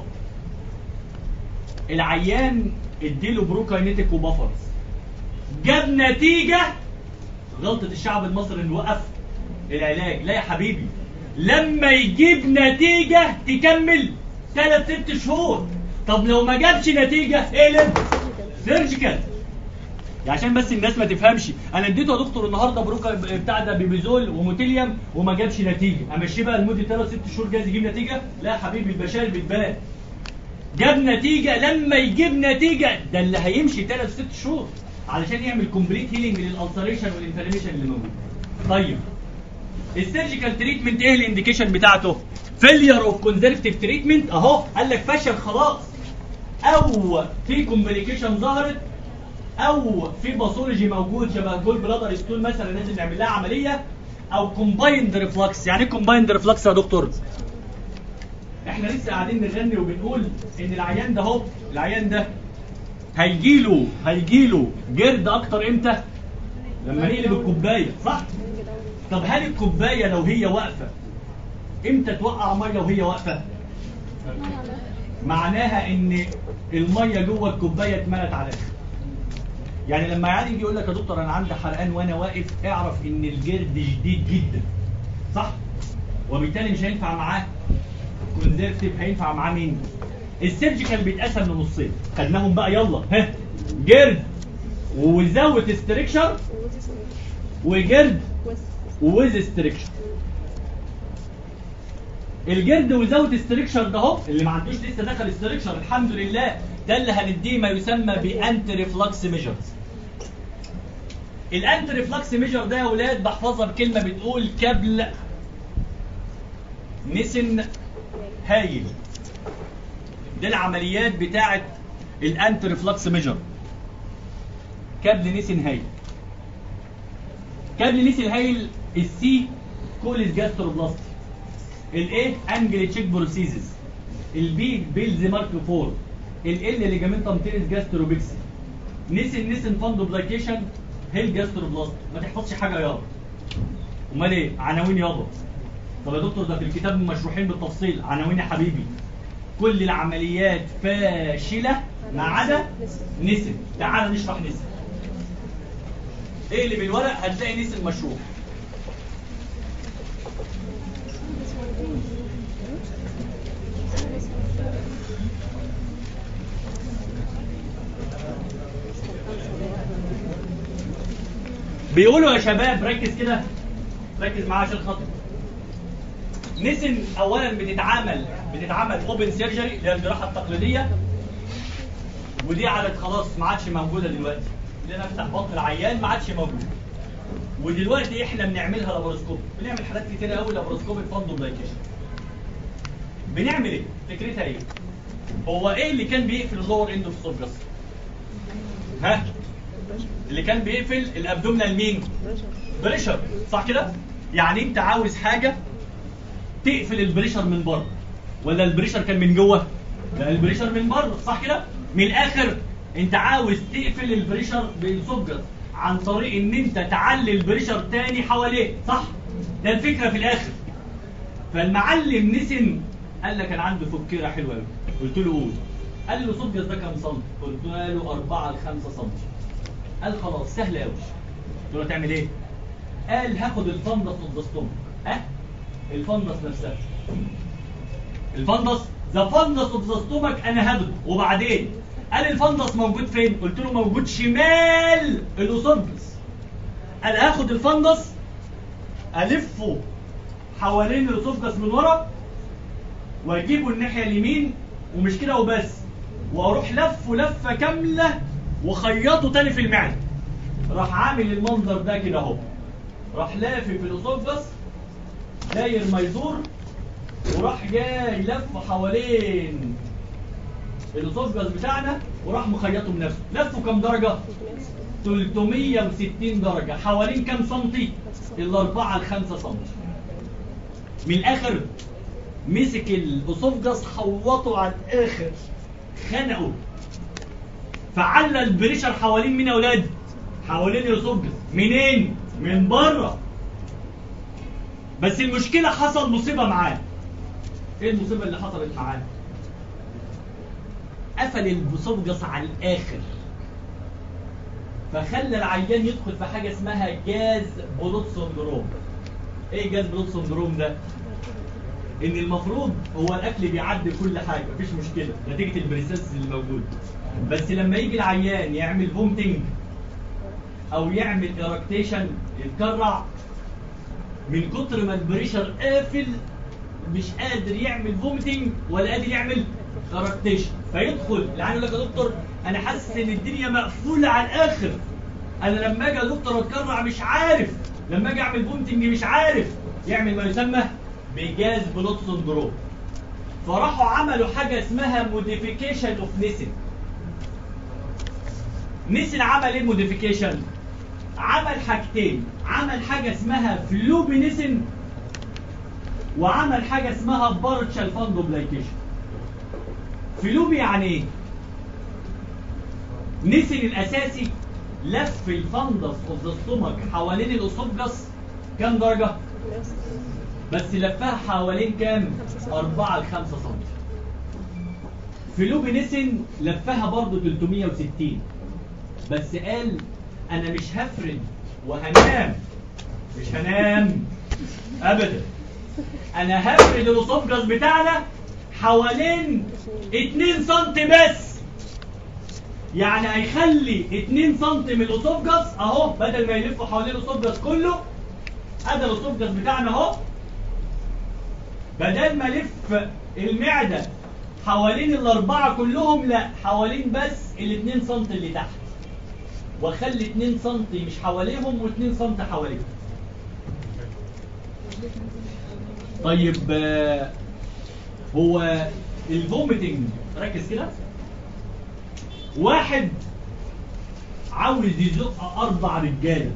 العيان اديله بروكاينيتيك وبفرز جاب نتيجة غلطة الشعب المصري انه وقف العلاج لا يا حبيبي لما يجيب نتيجة تكمل ثلاث ست شهور طب لو ما جابش نتيجة اقلب سيرجيكال يعني عشان بس الناس ما تفهمش انا اديته يا دكتور النهارده بروكا بتاع ده بيبيزول وموتيليوم وما جابش نتيجه امشيه بقى لمده ثلاث ست شهور جايز يجيب نتيجه لا يا حبيبي البشائر بتبان جاب نتيجه لما يجيب نتيجه ده اللي هيمشي ثلاث ست شهور علشان يعمل كومبليت هيلينج للالسريشن والانفلاميشن اللي موجود طيب السيرجيكال تريتمنت ايه الانديكيشن بتاعته فيلير اوف كونزرفتيف تريتمنت اهو قال لك فشل خلاص او في كومبليكيشن ظهرت او في باثولوجي موجود شبه جول بلادر ستون مثلا لازم نعمل لها عمليه او كومبايند ريفلكس يعني ايه كومبايند ريفلكس يا دكتور احنا لسه قاعدين نغني وبنقول ان العيان ده اهو العيان ده هيجيله هيجيله جرد اكتر امتى لما نقلب الكوبايه صح طب هل الكوبايه لو هي واقفه امتى توقع ميه وهي واقفه معناها ان الميه جوه الكوبايه اتملت على الاخر يعني لما عيال يجي يقول لك يا دكتور انا عندي حرقان وانا واقف اعرف ان الجلد شديد جدا صح وبالتالي مش هينفع معاه كونزرفتيف هينفع معاه مين السيرجيكال بيتقسم لنصين خدناهم بقى يلا ها جرد وزاوت استريكشر وجرد وويز استريكشر الجرد وزاوت استريكشر ده اهو اللي ما عندوش لسه دخل استريكشر الحمد لله ده اللي هنديه ما يسمى بانتي ريفلكس ميجرز الانتي ريفلكس ميجر ده يا اولاد بحفظها بكلمه بتقول كبل نسن هايل دي العمليات بتاعه الانتي ريفلكس ميجر كابل نسن هايل كابل نسن هايل السي كوليس جاستروبلاستي الايه انجل تشيك بروسيزس البي بيلز مارك 4 ال ليجامنتم تيريس جاستروبيكسي نسن نسن فاندوبلايكيشن هيل جاستروبلاست ما تحفظش حاجه يابا امال ايه عناوين يابا طب يا دكتور ده في الكتاب مشروحين بالتفصيل عناوين يا حبيبي كل العمليات فاشله ما عدا نسن تعال نشرح نسن ايه اللي بالورق هتلاقي نسن مشروح بيقولوا يا شباب ركز كده ركز معايا عشان خاطر نسن اولا بتتعامل بتتعمل اوبن سيرجري اللي هي الجراحه التقليديه ودي عدد خلاص ما عادش موجوده دلوقتي اللي انا افتح بطن العيان ما عادش موجود ودلوقتي احنا بنعملها لابروسكوب بنعمل حاجات كتيره قوي لابروسكوب الفاندوبلايكيشن بنعمل ايه فكرتها ايه هو ايه اللي كان بيقفل اللور اند اوف السوفجاس ها اللي كان بيقفل الابدومينال مين بريشر صح كده يعني انت عاوز حاجه تقفل البريشر من بره ولا البريشر كان من جوه لا البريشر من بره صح كده من الاخر انت عاوز تقفل البريشر بالسوفجاس عن طريق ان انت تعلي البريشر تاني حواليه صح ده الفكره في الاخر فالمعلم نسن قال لك انا عندي فكره حلوه قوي قلت له قول قال له سوفجاس ده كام سم قلت له 4 ل 5 سم قال خلاص سهل قوي قلت له تعمل ايه قال هاخد الفندس والدستوم ها الفندس نفسها الفندس ذا فندس اوف ذا ستومك انا هاخده وبعدين قال الفندس موجود فين قلت له موجود شمال الاسوفجس قال هاخد الفندس الفه حوالين الاسوفجس من ورا واجيبه الناحيه اليمين ومش كده وبس واروح لفه لفه كامله وخيطه تاني في المعده راح عامل المنظر ده كده اهو راح لافف الاسوفجس داير ما يدور وراح جاي لف حوالين الاسوفجس بتاعنا وراح مخيطه بنفسه لفه كام درجه 360 درجه حوالين كام سنتي ال 4 ل 5 سنتي من الاخر مسك الاسوفجس حوطه على الاخر خنقه فعلى البريشر حوالين مين يا اولاد حوالين الاسوفجس منين من بره بس المشكله حصل مصيبه معاه ايه المصيبه اللي حصلت معاه قفل الاسوفجس على الاخر فخلى العيان يدخل في حاجه اسمها جاز بلوت سندروم ايه جاز بلوت سندروم ده ان المفروض هو الاكل بيعدي كل حاجه مفيش مشكله نتيجه البريسنس اللي موجود بس لما يجي العيان يعمل فومتنج او يعمل ايركتيشن يتكرع من كتر ما البريشر قافل مش قادر يعمل فومتنج ولا قادر يعمل ايركتيشن فيدخل العيان يقول لك يا دكتور انا حاسس ان الدنيا مقفوله على الاخر انا لما اجي يا دكتور اتكرع مش عارف لما اجي اعمل فومتنج مش عارف يعمل ما يسمى بجاز بلوت سندروم فراحوا عملوا حاجه اسمها موديفيكيشن اوف نيسن نيسن عمل ايه موديفيكيشن عمل حاجتين عمل حاجه اسمها فلوبينيسن وعمل حاجه اسمها بارتشال فاندوبلايكيشن فلوبي يعني ايه نيسن الاساسي لف الفندس اوف ذا ستومك حوالين الاسوفجس كام درجه بس لفها حوالين كام 4 ل 5 سم فلوبينيسن لفها برضه 360 بس قال انا مش هفرد وهنام مش هنام ابدا انا هفرد الاسوفجس بتاعنا حوالين 2 سم بس يعني هيخلي 2 سم من الاسوفجس اهو بدل ما يلفوا حوالين الاسوفجس كله ادي الاسوفجس بتاعنا اهو بدل ما الف المعده حوالين الاربعه كلهم لا حوالين بس ال2 سم اللي تحت واخلي 2 سم مش حواليهم و2 سم حواليهم طيب آه، هو الفوميتنج ركز كده واحد عاوز يزق اربع رجاله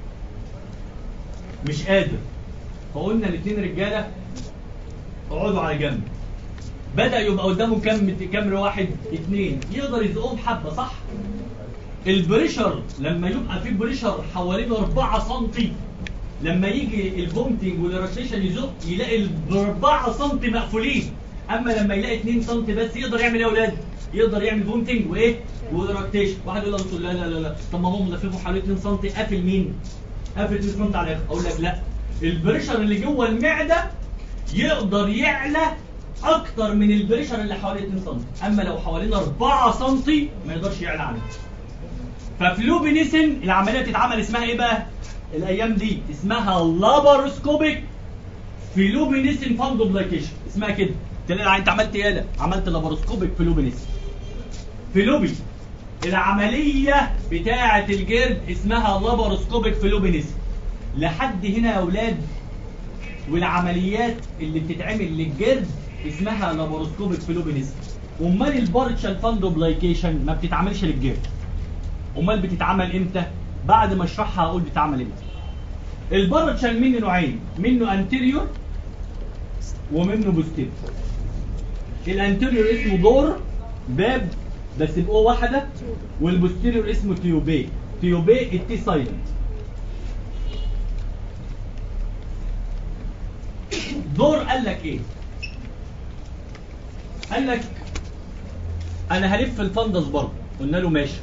مش قادر فقلنا الاثنين رجاله اقعدوا على جنب بدا يبقى قدامه كم كام واحد اثنين يقدر يزقهم حبه صح البريشر لما يبقى في بريشر حوالين 4 سم لما يجي الفومتنج والريلاكسيشن يزق يلاقي ال 4 سم مقفولين اما لما يلاقي 2 سم بس يقدر يعمل ايه يا اولاد يقدر يعمل فومتنج وايه وريلاكسيشن واحد يقول لك لا لا لا لا طب ما هم لففوا حوالي 2 سم قافل مين قافل 2 سم على الاخر اقول لك لا البريشر اللي جوه المعده يقدر يعلى اكتر من البريشر اللي حوالي 2 سم اما لو حوالين 4 سم ما يقدرش يعلى عنه ففلوبينيسن العمليه بتتعمل اسمها ايه بقى الايام دي اسمها لاباروسكوبيك فلوبينيسن فاندوبلايكيشن اسمها كده تلاقي انت عملت ايه يالا عملت لاباروسكوبيك فلوبينيسن فلوبي العمليه بتاعه الجرد اسمها لاباروسكوبيك فلوبينيس لحد هنا يا اولاد والعمليات اللي بتتعمل للجرد اسمها لاباروسكوبيك فلوبينيس امال البارتشال فاندوبلايكيشن ما بتتعملش للجرد امال بتتعمل امتى بعد ما اشرحها هقول بتتعمل امتى البارتشال منه نوعين منه انتيريور ومنه بوستيريور الانتيريور اسمه دور باب بس بقوه واحده والبوستيريور اسمه تيوبي تيوبي التي سايلنت دور قال لك ايه قال لك انا هلف الفندس برضه قلنا له ماشي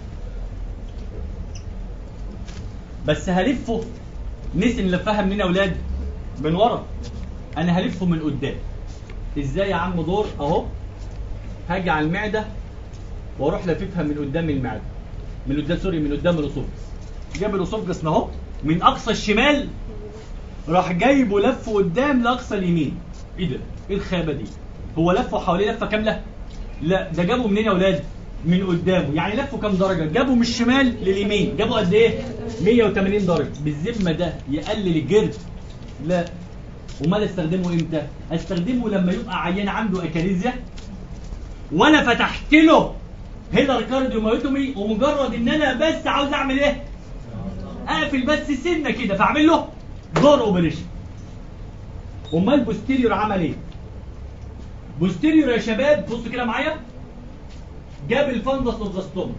بس هلفه نسي نلفها منين يا اولاد من ورا انا هلفه من قدام ازاي يا عم دور اهو هاجي على المعده واروح لففها من قدام المعده من قدام سوري من قدام الاسوفجس جاب الاسوفجس اهو من اقصى الشمال راح جايبه لفه قدام لاقصى اليمين ايه ده ايه الخيبه دي هو لفه حواليه لفه كامله لا ده جابه منين يا اولاد من قدامه يعني لفه كام درجه جابه من الشمال لليمين جابه قد ايه 180 درجه بالذمه ده يقلل الجرد لا امال استخدمه امتى استخدمه لما يبقى عيان عنده اكاريزيا وانا فتحت له هيلر كارديومايوتومي ومجرد ان انا بس عاوز اعمل ايه اقفل بس سنه كده فاعمل له دور اوبريشن امال بوستيريور عمل ايه بوستيريور يا شباب بصوا كده معايا جاب الفندس اوف ذا ستومك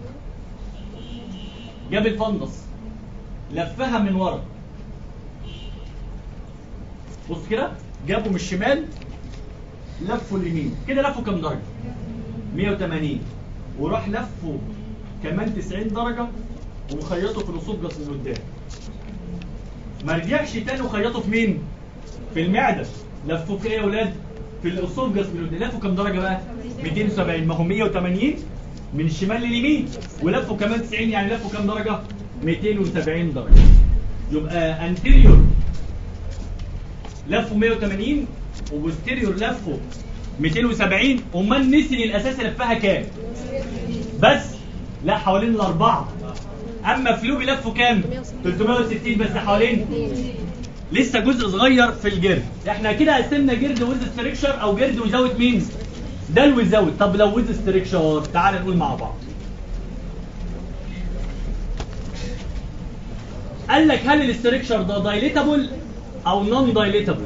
جاب الفندس لفها من ورا بص كده جابه من الشمال لفه اليمين كده لفه كام درجه 180 وراح لفه كمان 90 درجه وخيطه في الاسوفجس من قدام ما رجعش تاني وخيطه في مين في المعده لفه في ايه يا اولاد في الاسوفجس من قدام لفه كام درجه بقى 270 ما هو 180 من الشمال لليمين ولفه كمان 90 يعني لفه كام درجه 270 درجه يبقى انتيريور لفه 180 وبوستيريور لفه 270 امال نسي الاساس لفها كام بس لا حوالين الاربعه اما فلوبي لفه كام 360 بس حوالين لسه جزء صغير في الجرد احنا كده قسمنا جرد ويز ستريكشر او جرد وزاوت مين ده الوزاوت طب لو ويز ستريكشر تعال نقول مع بعض قال لك هل الاستريكشر ده دايليتابل او نون دايليتابل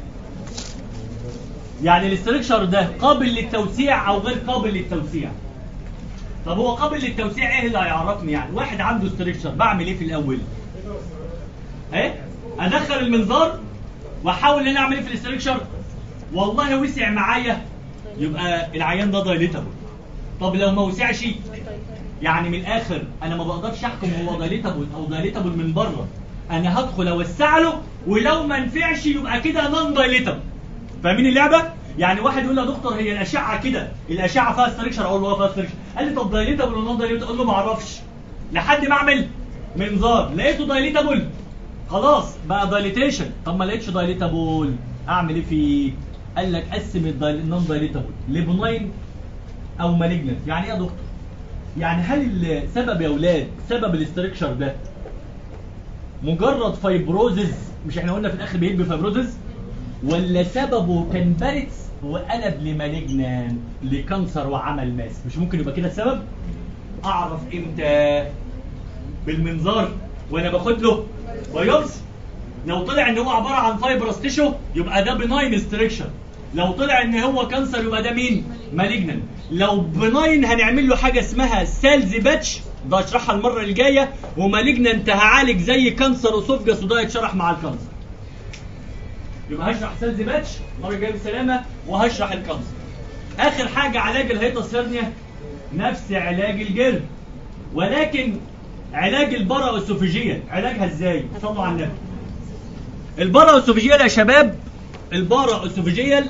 يعني الاستركشر ده قابل للتوسيع او غير قابل للتوسيع طب هو قابل للتوسيع ايه اللي هيعرفني يعني واحد عنده استركشر بعمل ايه في الاول ايه ادخل المنظار واحاول ان انا اعمل ايه في الاستركشر والله وسع معايا يبقى العيان ده دايليتابل طب لو ما وسعش يعني من الاخر انا ما بقدرش احكم هو دايليتابل او دايليتابل من بره انا هدخل اوسع له ولو ما نفعش يبقى كده نون دايليتابل فاهمين اللعبه يعني واحد يقول لي يا دكتور هي الاشعه كده الاشعه فيها ستريكشر اقول له اه فيها ستريكشر قال لي طب دايليتابل ولا نون دايليتابل اقول له ما اعرفش لحد ما اعمل منظار لقيته دايليتابل خلاص بقى دايليتيشن طب ما لقيتش دايليتابل اعمل ايه فيه قال لك قسم النون دايليتابل لبناين او مالجنت يعني ايه يا دكتور يعني هل السبب يا اولاد سبب الاستركشر ده مجرد فايبروزز مش احنا قلنا في الاخر بيجي فايبروزز ولا سببه كان بارتس وقلب لمالجنان لكانسر وعمل ماس مش ممكن يبقى كده السبب اعرف امتى بالمنظار وانا باخد له بايوبسي لو طلع ان هو عباره عن فايبرس تيشو يبقى ده بناين ستريكشر لو طلع ان هو كانسر يبقى ده مين مالجنان لو بناين هنعمل له حاجه اسمها سيلز باتش ده اشرحها المره الجايه ومالجنانت هعالج زي كانسر اسوفجس وده يتشرح مع الكانسر يبقى هشرح سيلز باتش المره الجايه بسلامه وهشرح الكانسر اخر حاجه علاج الهيطس هيرنيا نفس علاج الجلد ولكن علاج البرا اسوفيجيال علاجها ازاي صلوا على النبي البرا اسوفيجيال يا شباب البارا اسوفيجيال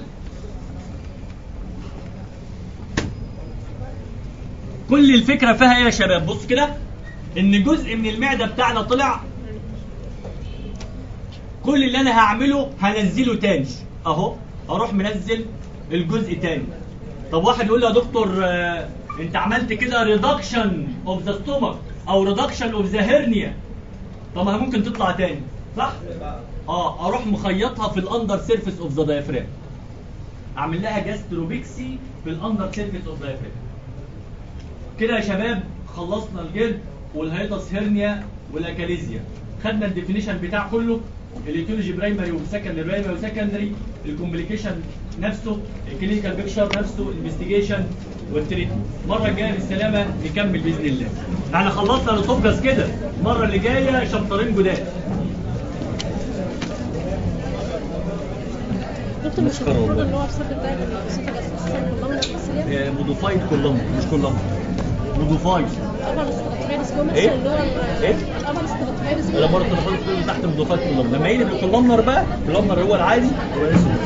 كل الفكره فيها ايه يا شباب بص كده ان جزء من المعده بتاعنا طلع كل اللي انا هعمله هنزله تاني اهو اروح منزل الجزء تاني طب واحد يقول لي يا دكتور آه، انت عملت كده ريدكشن اوف ذا ستومك او ريدكشن اوف ذا هيرنيا طب ما هي ممكن تطلع تاني صح اه اروح مخيطها في الاندر سيرفيس اوف ذا دايفرام اعمل لها جاستروبيكسي في الاندر سيرفيس اوف دايفرام كده يا شباب خلصنا الجلد والهيدس هيرنيا والاكاليزيا خدنا الديفينيشن بتاع كله الايتيولوجي برايمري وسكندري برايمري وسكندري الكومبليكيشن نفسه الكلينيكال بيكشر نفسه الانفستيجيشن والتريتمنت المره الجايه بالسلامه نكمل باذن الله احنا خلصنا الاسوفجاس كده المره اللي جايه شابترين جداد دكتور مش مسخرة المفروض والله. اللي هو بسبب ده الصوت الاساسي كلهم الاساسيه موديفايد كولوم مش كولوم موديفايد الابر استراتيجيس اللي هو إيه؟ مثلا اللي هو إيه؟ الابر استراتيجيس انا برضه بحط كله تحت مضافات كولوم لما يجي الكولومنر بقى الكولومنر هو العادي هو اسمه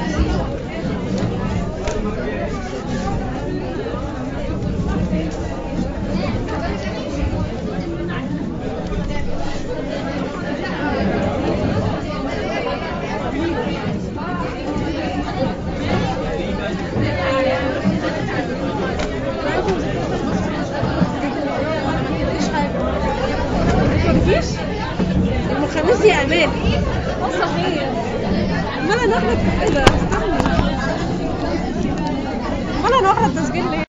يوم الخميس يا امان اه صحيح امال انا اخرج في كده استنى امال انا اخرج تسجيل ليه